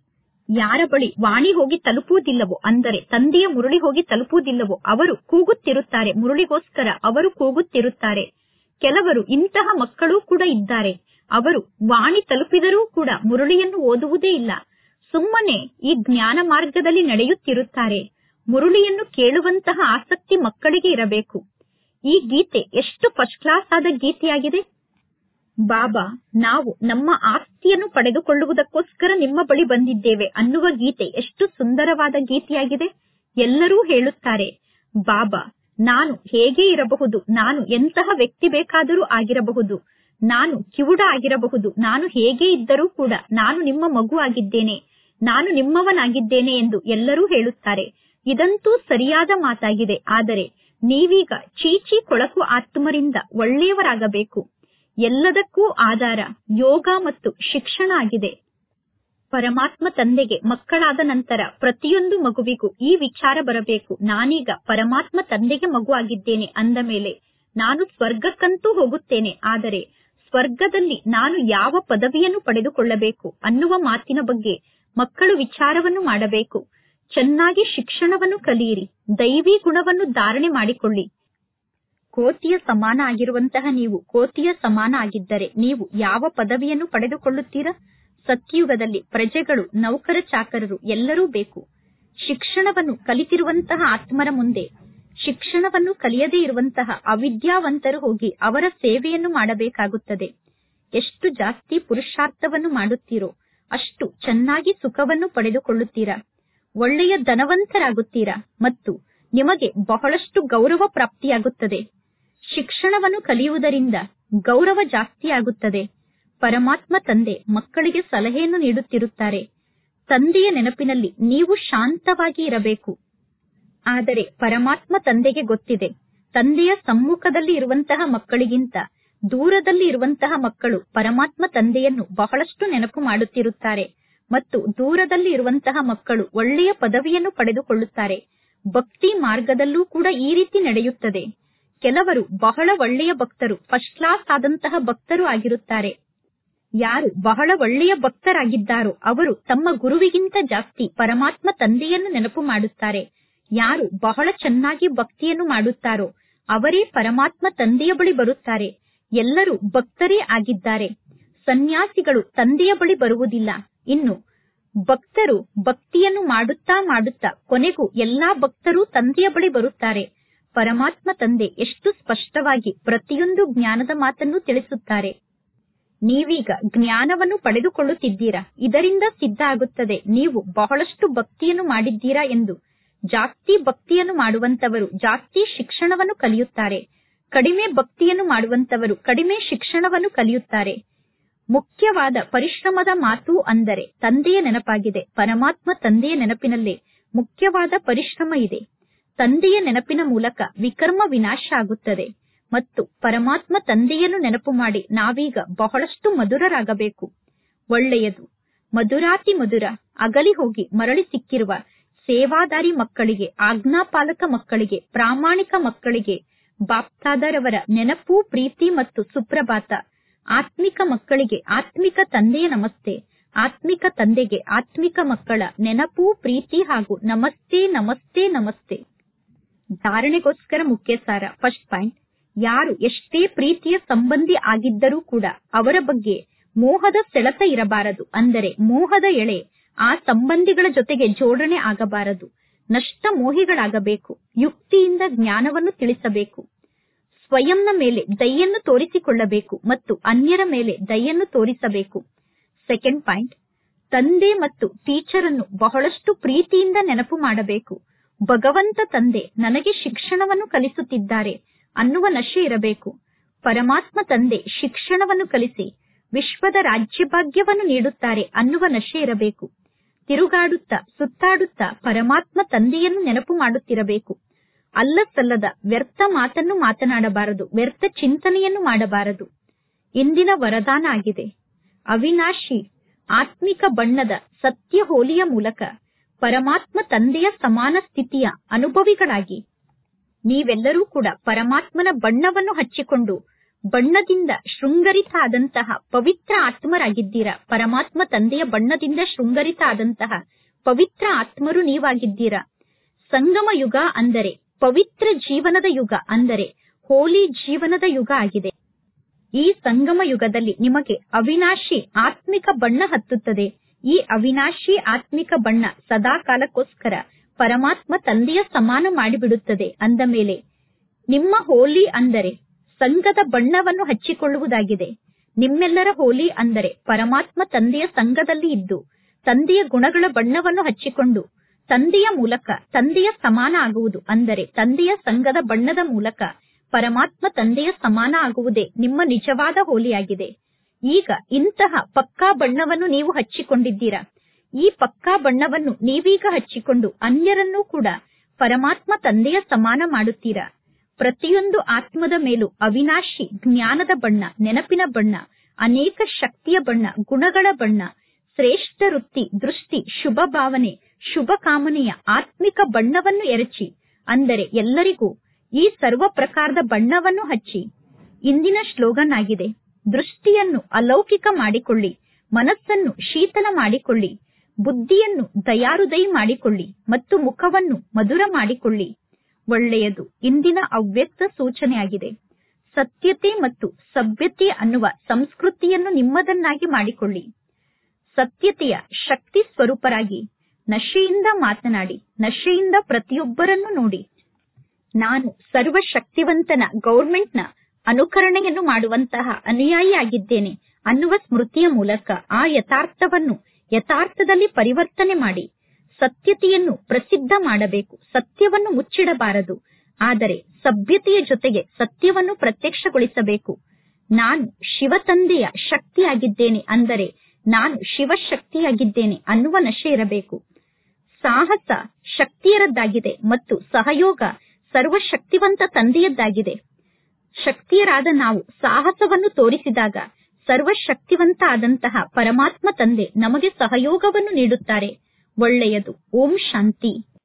ಯಾರ ಬಳಿ ವಾಣಿ ಹೋಗಿ ತಲುಪುವುದಿಲ್ಲವೋ ಅಂದರೆ ತಂದೆಯ ಮುರುಳಿ ಹೋಗಿ ತಲುಪುವುದಿಲ್ಲವೋ ಅವರು ಕೂಗುತ್ತಿರುತ್ತಾರೆ ಮುರುಳಿಗೋಸ್ಕರ ಅವರು ಕೂಗುತ್ತಿರುತ್ತಾರೆ ಕೆಲವರು ಇಂತಹ ಮಕ್ಕಳೂ ಕೂಡ ಇದ್ದಾರೆ ಅವರು ವಾಣಿ ತಲುಪಿದರೂ ಕೂಡ ಮುರುಳಿಯನ್ನು ಓದುವುದೇ ಇಲ್ಲ ಸುಮ್ಮನೆ ಈ ಜ್ಞಾನ ಮಾರ್ಗದಲ್ಲಿ ನಡೆಯುತ್ತಿರುತ್ತಾರೆ ಮುರುಳಿಯನ್ನು ಕೇಳುವಂತಹ ಆಸಕ್ತಿ ಮಕ್ಕಳಿಗೆ ಇರಬೇಕು ಈ ಗೀತೆ ಎಷ್ಟು ಫಸ್ಟ್ ಕ್ಲಾಸ್ ಆದ ಗೀತೆಯಾಗಿದೆ ಬಾಬಾ ನಾವು ನಮ್ಮ ಆಸ್ತಿಯನ್ನು ಪಡೆದುಕೊಳ್ಳುವುದಕ್ಕೋಸ್ಕರ ನಿಮ್ಮ ಬಳಿ ಬಂದಿದ್ದೇವೆ ಅನ್ನುವ ಗೀತೆ ಎಷ್ಟು ಸುಂದರವಾದ ಗೀತೆಯಾಗಿದೆ ಎಲ್ಲರೂ ಹೇಳುತ್ತಾರೆ ಬಾಬಾ ನಾನು ಹೇಗೆ ಇರಬಹುದು ನಾನು ಎಂತಹ ವ್ಯಕ್ತಿ ಬೇಕಾದರೂ ಆಗಿರಬಹುದು ನಾನು ಕಿವುಡ ಆಗಿರಬಹುದು ನಾನು ಹೇಗೆ ಇದ್ದರೂ ಕೂಡ ನಾನು ನಿಮ್ಮ ಮಗು ಆಗಿದ್ದೇನೆ ನಾನು ನಿಮ್ಮವನಾಗಿದ್ದೇನೆ ಎಂದು ಎಲ್ಲರೂ ಹೇಳುತ್ತಾರೆ ಇದಂತೂ ಸರಿಯಾದ ಮಾತಾಗಿದೆ ಆದರೆ ನೀವೀಗ ಚೀಚಿ ಕೊಳಕು ಆತ್ಮರಿಂದ ಒಳ್ಳೆಯವರಾಗಬೇಕು ಎಲ್ಲದಕ್ಕೂ ಆಧಾರ ಯೋಗ ಮತ್ತು ಶಿಕ್ಷಣ ಆಗಿದೆ ಪರಮಾತ್ಮ ತಂದೆಗೆ ಮಕ್ಕಳಾದ ನಂತರ ಪ್ರತಿಯೊಂದು ಮಗುವಿಗೂ ಈ ವಿಚಾರ ಬರಬೇಕು ನಾನೀಗ ಪರಮಾತ್ಮ ತಂದೆಗೆ ಮಗು ಆಗಿದ್ದೇನೆ ಅಂದ ಮೇಲೆ ನಾನು ಸ್ವರ್ಗಕ್ಕಂತೂ ಹೋಗುತ್ತೇನೆ ಆದರೆ ಸ್ವರ್ಗದಲ್ಲಿ ನಾನು ಯಾವ ಪದವಿಯನ್ನು ಪಡೆದುಕೊಳ್ಳಬೇಕು ಅನ್ನುವ ಮಾತಿನ ಬಗ್ಗೆ ಮಕ್ಕಳು ವಿಚಾರವನ್ನು ಮಾಡಬೇಕು ಚೆನ್ನಾಗಿ ಶಿಕ್ಷಣವನ್ನು ಕಲಿಯಿರಿ ದೈವಿ ಗುಣವನ್ನು ಧಾರಣೆ ಮಾಡಿಕೊಳ್ಳಿ ಕೋತಿಯ ಸಮಾನ ಆಗಿರುವಂತಹ ನೀವು ಕೋತಿಯ ಸಮಾನ ಆಗಿದ್ದರೆ ನೀವು ಯಾವ ಪದವಿಯನ್ನು ಪಡೆದುಕೊಳ್ಳುತ್ತೀರಾ ಸತ್ಯುಗದಲ್ಲಿ ಪ್ರಜೆಗಳು ನೌಕರ ಚಾಕರರು ಎಲ್ಲರೂ ಬೇಕು ಶಿಕ್ಷಣವನ್ನು ಕಲಿತಿರುವಂತಹ ಆತ್ಮರ ಮುಂದೆ ಶಿಕ್ಷಣವನ್ನು ಕಲಿಯದೇ ಇರುವಂತಹ ಅವಿದ್ಯಾವಂತರು ಹೋಗಿ ಅವರ ಸೇವೆಯನ್ನು ಮಾಡಬೇಕಾಗುತ್ತದೆ ಎಷ್ಟು ಜಾಸ್ತಿ ಪುರುಷಾರ್ಥವನ್ನು ಮಾಡುತ್ತೀರೋ ಅಷ್ಟು ಚೆನ್ನಾಗಿ ಸುಖವನ್ನು ಪಡೆದುಕೊಳ್ಳುತ್ತೀರಾ ಒಳ್ಳೆಯ ಧನವಂತರಾಗುತ್ತೀರಾ ಮತ್ತು ನಿಮಗೆ ಬಹಳಷ್ಟು ಗೌರವ ಪ್ರಾಪ್ತಿಯಾಗುತ್ತದೆ ಶಿಕ್ಷಣವನ್ನು ಕಲಿಯುವುದರಿಂದ ಗೌರವ ಜಾಸ್ತಿ ಆಗುತ್ತದೆ ಪರಮಾತ್ಮ ತಂದೆ ಮಕ್ಕಳಿಗೆ ಸಲಹೆಯನ್ನು ನೀಡುತ್ತಿರುತ್ತಾರೆ ತಂದೆಯ ನೆನಪಿನಲ್ಲಿ ನೀವು ಶಾಂತವಾಗಿ ಇರಬೇಕು ಆದರೆ ಪರಮಾತ್ಮ ತಂದೆಗೆ ಗೊತ್ತಿದೆ ತಂದೆಯ ಸಮ್ಮುಖದಲ್ಲಿ ಇರುವಂತಹ ಮಕ್ಕಳಿಗಿಂತ ದೂರದಲ್ಲಿ ಇರುವಂತಹ ಮಕ್ಕಳು ಪರಮಾತ್ಮ ತಂದೆಯನ್ನು ಬಹಳಷ್ಟು ನೆನಪು ಮಾಡುತ್ತಿರುತ್ತಾರೆ ಮತ್ತು ದೂರದಲ್ಲಿ ಇರುವಂತಹ ಮಕ್ಕಳು ಒಳ್ಳೆಯ ಪದವಿಯನ್ನು ಪಡೆದುಕೊಳ್ಳುತ್ತಾರೆ ಭಕ್ತಿ ಮಾರ್ಗದಲ್ಲೂ ಕೂಡ ಈ ರೀತಿ ನಡೆಯುತ್ತದೆ ಕೆಲವರು ಬಹಳ ಒಳ್ಳೆಯ ಭಕ್ತರು ಫಸ್ಟ್ ಕ್ಲಾಸ್ ಆದಂತಹ ಭಕ್ತರು ಆಗಿರುತ್ತಾರೆ ಯಾರು ಬಹಳ ಒಳ್ಳೆಯ ಭಕ್ತರಾಗಿದ್ದಾರೋ ಅವರು ತಮ್ಮ ಗುರುವಿಗಿಂತ ಜಾಸ್ತಿ ಪರಮಾತ್ಮ ತಂದೆಯನ್ನು ನೆನಪು ಮಾಡುತ್ತಾರೆ ಯಾರು ಬಹಳ ಚೆನ್ನಾಗಿ ಭಕ್ತಿಯನ್ನು ಮಾಡುತ್ತಾರೋ ಅವರೇ ಪರಮಾತ್ಮ ತಂದೆಯ ಬಳಿ ಬರುತ್ತಾರೆ ಎಲ್ಲರೂ ಭಕ್ತರೇ ಆಗಿದ್ದಾರೆ ಸನ್ಯಾಸಿಗಳು ತಂದೆಯ ಬಳಿ ಬರುವುದಿಲ್ಲ ಇನ್ನು ಭಕ್ತರು ಭಕ್ತಿಯನ್ನು ಮಾಡುತ್ತಾ ಮಾಡುತ್ತಾ ಕೊನೆಗೂ ಎಲ್ಲಾ ಭಕ್ತರು ತಂದೆಯ ಬಳಿ ಬರುತ್ತಾರೆ ಪರಮಾತ್ಮ ತಂದೆ ಎಷ್ಟು ಸ್ಪಷ್ಟವಾಗಿ ಪ್ರತಿಯೊಂದು ಜ್ಞಾನದ ಮಾತನ್ನು ತಿಳಿಸುತ್ತಾರೆ ನೀವೀಗ ಜ್ಞಾನವನ್ನು ಪಡೆದುಕೊಳ್ಳುತ್ತಿದ್ದೀರಾ ಇದರಿಂದ ಸಿದ್ಧ ಆಗುತ್ತದೆ ನೀವು ಬಹಳಷ್ಟು ಭಕ್ತಿಯನ್ನು ಮಾಡಿದ್ದೀರಾ ಎಂದು ಜಾಸ್ತಿ ಭಕ್ತಿಯನ್ನು ಮಾಡುವಂತವರು ಜಾಸ್ತಿ ಶಿಕ್ಷಣವನ್ನು ಕಲಿಯುತ್ತಾರೆ ಕಡಿಮೆ ಭಕ್ತಿಯನ್ನು ಮಾಡುವಂತವರು ಕಡಿಮೆ ಶಿಕ್ಷಣವನ್ನು ಕಲಿಯುತ್ತಾರೆ ಮುಖ್ಯವಾದ ಪರಿಶ್ರಮದ ಮಾತು ಅಂದರೆ ತಂದೆಯ ನೆನಪಾಗಿದೆ ಪರಮಾತ್ಮ ತಂದೆಯ ನೆನಪಿನಲ್ಲೇ ಮುಖ್ಯವಾದ ಪರಿಶ್ರಮ ಇದೆ ತಂದೆಯ ನೆನಪಿನ ಮೂಲಕ ವಿಕರ್ಮ ವಿನಾಶ ಆಗುತ್ತದೆ ಮತ್ತು ಪರಮಾತ್ಮ ತಂದೆಯನ್ನು ನೆನಪು ಮಾಡಿ ನಾವೀಗ ಬಹಳಷ್ಟು ಮಧುರರಾಗಬೇಕು ಒಳ್ಳೆಯದು ಮಧುರಾತಿ ಮಧುರ ಅಗಲಿ ಹೋಗಿ ಮರಳಿ ಸಿಕ್ಕಿರುವ ಸೇವಾದಾರಿ ಮಕ್ಕಳಿಗೆ ಆಜ್ಞಾಪಾಲಕ ಮಕ್ಕಳಿಗೆ ಪ್ರಾಮಾಣಿಕ ಮಕ್ಕಳಿಗೆ ಬಾಪ್ತಾದರವರ ನೆನಪು ಪ್ರೀತಿ ಮತ್ತು ಸುಪ್ರಭಾತ ಆತ್ಮಿಕ ಮಕ್ಕಳಿಗೆ ಆತ್ಮಿಕ ತಂದೆಯ ನಮಸ್ತೆ ಆತ್ಮಿಕ ತಂದೆಗೆ ಆತ್ಮಿಕ ಮಕ್ಕಳ ನೆನಪು ಪ್ರೀತಿ ಹಾಗೂ ನಮಸ್ತೆ ನಮಸ್ತೆ ನಮಸ್ತೆ ಧಾರಣೆಗೋಸ್ಕರ ಮುಖ್ಯ ಸಾರ ಫಸ್ಟ್ ಪಾಯಿಂಟ್ ಯಾರು ಎಷ್ಟೇ ಪ್ರೀತಿಯ ಸಂಬಂಧಿ ಆಗಿದ್ದರೂ ಕೂಡ ಅವರ ಬಗ್ಗೆ ಮೋಹದ ಸೆಳೆತ ಇರಬಾರದು ಅಂದರೆ ಮೋಹದ ಎಳೆ ಆ ಸಂಬಂಧಿಗಳ ಜೊತೆಗೆ ಜೋಡಣೆ ಆಗಬಾರದು ನಷ್ಟ ಮೋಹಿಗಳಾಗಬೇಕು ಯುಕ್ತಿಯಿಂದ ಜ್ಞಾನವನ್ನು ತಿಳಿಸಬೇಕು ಸ್ವಯಂನ ಮೇಲೆ ದಯೆಯನ್ನು ತೋರಿಸಿಕೊಳ್ಳಬೇಕು ಮತ್ತು ಅನ್ಯರ ಮೇಲೆ ದಯೆಯನ್ನು ತೋರಿಸಬೇಕು ಸೆಕೆಂಡ್ ಪಾಯಿಂಟ್ ತಂದೆ ಮತ್ತು ಟೀಚರ್ ಅನ್ನು ಬಹಳಷ್ಟು ಪ್ರೀತಿಯಿಂದ ನೆನಪು ಮಾಡಬೇಕು ಭಗವಂತ ತಂದೆ ನನಗೆ ಶಿಕ್ಷಣವನ್ನು ಕಲಿಸುತ್ತಿದ್ದಾರೆ ಅನ್ನುವ ನಶೆ ಇರಬೇಕು ಪರಮಾತ್ಮ ತಂದೆ ಶಿಕ್ಷಣವನ್ನು ಕಲಿಸಿ ವಿಶ್ವದ ರಾಜ್ಯಭಾಗ್ಯವನ್ನು ನೀಡುತ್ತಾರೆ ಅನ್ನುವ ನಶೆ ಇರಬೇಕು ತಿರುಗಾಡುತ್ತಾ ಸುತ್ತಾಡುತ್ತಾ ಪರಮಾತ್ಮ ತಂದೆಯನ್ನು ನೆನಪು ಮಾಡುತ್ತಿರಬೇಕು ಅಲ್ಲ ಸಲ್ಲದ ವ್ಯರ್ಥ ಮಾತನ್ನು ಮಾತನಾಡಬಾರದು ವ್ಯರ್ಥ ಚಿಂತನೆಯನ್ನು ಮಾಡಬಾರದು ಇಂದಿನ ವರದಾನ ಆಗಿದೆ ಅವಿನಾಶಿ ಆತ್ಮಿಕ ಬಣ್ಣದ ಸತ್ಯ ಹೋಲಿಯ ಮೂಲಕ ಪರಮಾತ್ಮ ತಂದೆಯ ಸಮಾನ ಸ್ಥಿತಿಯ ಅನುಭವಿಗಳಾಗಿ ನೀವೆಲ್ಲರೂ ಕೂಡ ಪರಮಾತ್ಮನ ಬಣ್ಣವನ್ನು ಹಚ್ಚಿಕೊಂಡು ಬಣ್ಣದಿಂದ ಶೃಂಗರಿತ ಆದಂತಹ ಪವಿತ್ರ ಆತ್ಮರಾಗಿದ್ದೀರಾ ಪರಮಾತ್ಮ ತಂದೆಯ ಬಣ್ಣದಿಂದ ಶೃಂಗರಿತ ಆದಂತಹ ಪವಿತ್ರ ಆತ್ಮರು ನೀವಾಗಿದ್ದೀರಾ ಸಂಗಮ ಯುಗ ಅಂದರೆ ಪವಿತ್ರ ಜೀವನದ ಯುಗ ಅಂದರೆ ಹೋಲಿ ಜೀವನದ ಯುಗ ಆಗಿದೆ ಈ ಸಂಗಮ ಯುಗದಲ್ಲಿ ನಿಮಗೆ ಅವಿನಾಶಿ ಆತ್ಮಿಕ ಬಣ್ಣ ಹತ್ತುತ್ತದೆ ಈ ಅವಿನಾಶಿ ಆತ್ಮಿಕ ಬಣ್ಣ ಸದಾ ಕಾಲಕ್ಕೋಸ್ಕರ ಪರಮಾತ್ಮ ತಂದೆಯ ಸಮಾನ ಮಾಡಿಬಿಡುತ್ತದೆ ಅಂದ ಮೇಲೆ ನಿಮ್ಮ ಹೋಲಿ ಅಂದರೆ ಸಂಘದ ಬಣ್ಣವನ್ನು ಹಚ್ಚಿಕೊಳ್ಳುವುದಾಗಿದೆ ನಿಮ್ಮೆಲ್ಲರ ಹೋಲಿ ಅಂದರೆ ಪರಮಾತ್ಮ ತಂದೆಯ ಸಂಘದಲ್ಲಿ ಇದ್ದು ತಂದೆಯ ಗುಣಗಳ ಬಣ್ಣವನ್ನು ಹಚ್ಚಿಕೊಂಡು ತಂದೆಯ ಮೂಲಕ ತಂದೆಯ ಸಮಾನ ಆಗುವುದು ಅಂದರೆ ತಂದೆಯ ಸಂಘದ ಬಣ್ಣದ ಮೂಲಕ ಪರಮಾತ್ಮ ತಂದೆಯ ಸಮಾನ ಆಗುವುದೇ ನಿಮ್ಮ ನಿಜವಾದ ಹೋಲಿಯಾಗಿದೆ ಈಗ ಇಂತಹ ಪಕ್ಕಾ ಬಣ್ಣವನ್ನು ನೀವು ಹಚ್ಚಿಕೊಂಡಿದ್ದೀರಾ ಈ ಪಕ್ಕಾ ಬಣ್ಣವನ್ನು ನೀವೀಗ ಹಚ್ಚಿಕೊಂಡು ಅನ್ಯರನ್ನೂ ಕೂಡ ಪರಮಾತ್ಮ ತಂದೆಯ ಸಮಾನ ಮಾಡುತ್ತೀರಾ ಪ್ರತಿಯೊಂದು ಆತ್ಮದ ಮೇಲೂ ಅವಿನಾಶಿ ಜ್ಞಾನದ ಬಣ್ಣ ನೆನಪಿನ ಬಣ್ಣ ಅನೇಕ ಶಕ್ತಿಯ ಬಣ್ಣ ಗುಣಗಳ ಬಣ್ಣ ಶ್ರೇಷ್ಠ ವೃತ್ತಿ ದೃಷ್ಟಿ ಶುಭ ಭಾವನೆ ಶುಭ ಕಾಮನೆಯ ಆತ್ಮಿಕ ಬಣ್ಣವನ್ನು ಎರಚಿ ಅಂದರೆ ಎಲ್ಲರಿಗೂ ಈ ಸರ್ವ ಪ್ರಕಾರದ ಬಣ್ಣವನ್ನು ಹಚ್ಚಿ ಇಂದಿನ ಸ್ಲೋಗನ್ ಆಗಿದೆ ದೃಷ್ಟಿಯನ್ನು ಅಲೌಕಿಕ ಮಾಡಿಕೊಳ್ಳಿ ಮನಸ್ಸನ್ನು ಶೀತಲ ಮಾಡಿಕೊಳ್ಳಿ ಬುದ್ಧಿಯನ್ನು ದಯಾರುದಯಿ ಮಾಡಿಕೊಳ್ಳಿ ಮತ್ತು ಮುಖವನ್ನು ಮಧುರ ಮಾಡಿಕೊಳ್ಳಿ ಒಳ್ಳೆಯದು ಇಂದಿನ ಅವ್ಯಕ್ತ ಸೂಚನೆಯಾಗಿದೆ ಸತ್ಯತೆ ಮತ್ತು ಸಭ್ಯತೆ ಅನ್ನುವ ಸಂಸ್ಕೃತಿಯನ್ನು ನಿಮ್ಮದನ್ನಾಗಿ ಮಾಡಿಕೊಳ್ಳಿ ಸತ್ಯತೆಯ ಶಕ್ತಿ ಸ್ವರೂಪರಾಗಿ ನಶೆಯಿಂದ ಮಾತನಾಡಿ ನಶೆಯಿಂದ ಪ್ರತಿಯೊಬ್ಬರನ್ನು ನೋಡಿ ನಾನು ಸರ್ವಶಕ್ತಿವಂತನ ಗೌರ್ಮೆಂಟ್ನ ಅನುಕರಣೆಯನ್ನು ಮಾಡುವಂತಹ ಅನುಯಾಯಿ ಆಗಿದ್ದೇನೆ ಅನ್ನುವ ಸ್ಮೃತಿಯ ಮೂಲಕ ಆ ಯಥಾರ್ಥವನ್ನು ಯಥಾರ್ಥದಲ್ಲಿ ಪರಿವರ್ತನೆ ಮಾಡಿ ಸತ್ಯತೆಯನ್ನು ಪ್ರಸಿದ್ಧ ಮಾಡಬೇಕು ಸತ್ಯವನ್ನು ಮುಚ್ಚಿಡಬಾರದು ಆದರೆ ಸಭ್ಯತೆಯ ಜೊತೆಗೆ ಸತ್ಯವನ್ನು ಪ್ರತ್ಯಕ್ಷಗೊಳಿಸಬೇಕು ನಾನು ಶಿವ ತಂದೆಯ ಶಕ್ತಿಯಾಗಿದ್ದೇನೆ ಅಂದರೆ ನಾನು ಶಿವಶಕ್ತಿಯಾಗಿದ್ದೇನೆ ಅನ್ನುವ ನಶೆ ಇರಬೇಕು ಸಾಹಸ ಶಕ್ತಿಯರದ್ದಾಗಿದೆ ಮತ್ತು ಸಹಯೋಗ ಸರ್ವಶಕ್ತಿವಂತ ತಂದೆಯದ್ದಾಗಿದೆ ಶಕ್ತಿಯರಾದ ನಾವು ಸಾಹಸವನ್ನು ತೋರಿಸಿದಾಗ ಸರ್ವಶಕ್ತಿವಂತ ಆದಂತಹ ಪರಮಾತ್ಮ ತಂದೆ ನಮಗೆ ಸಹಯೋಗವನ್ನು ನೀಡುತ್ತಾರೆ ಒಳ್ಳೆಯದು ಓಂ ಶಾಂತಿ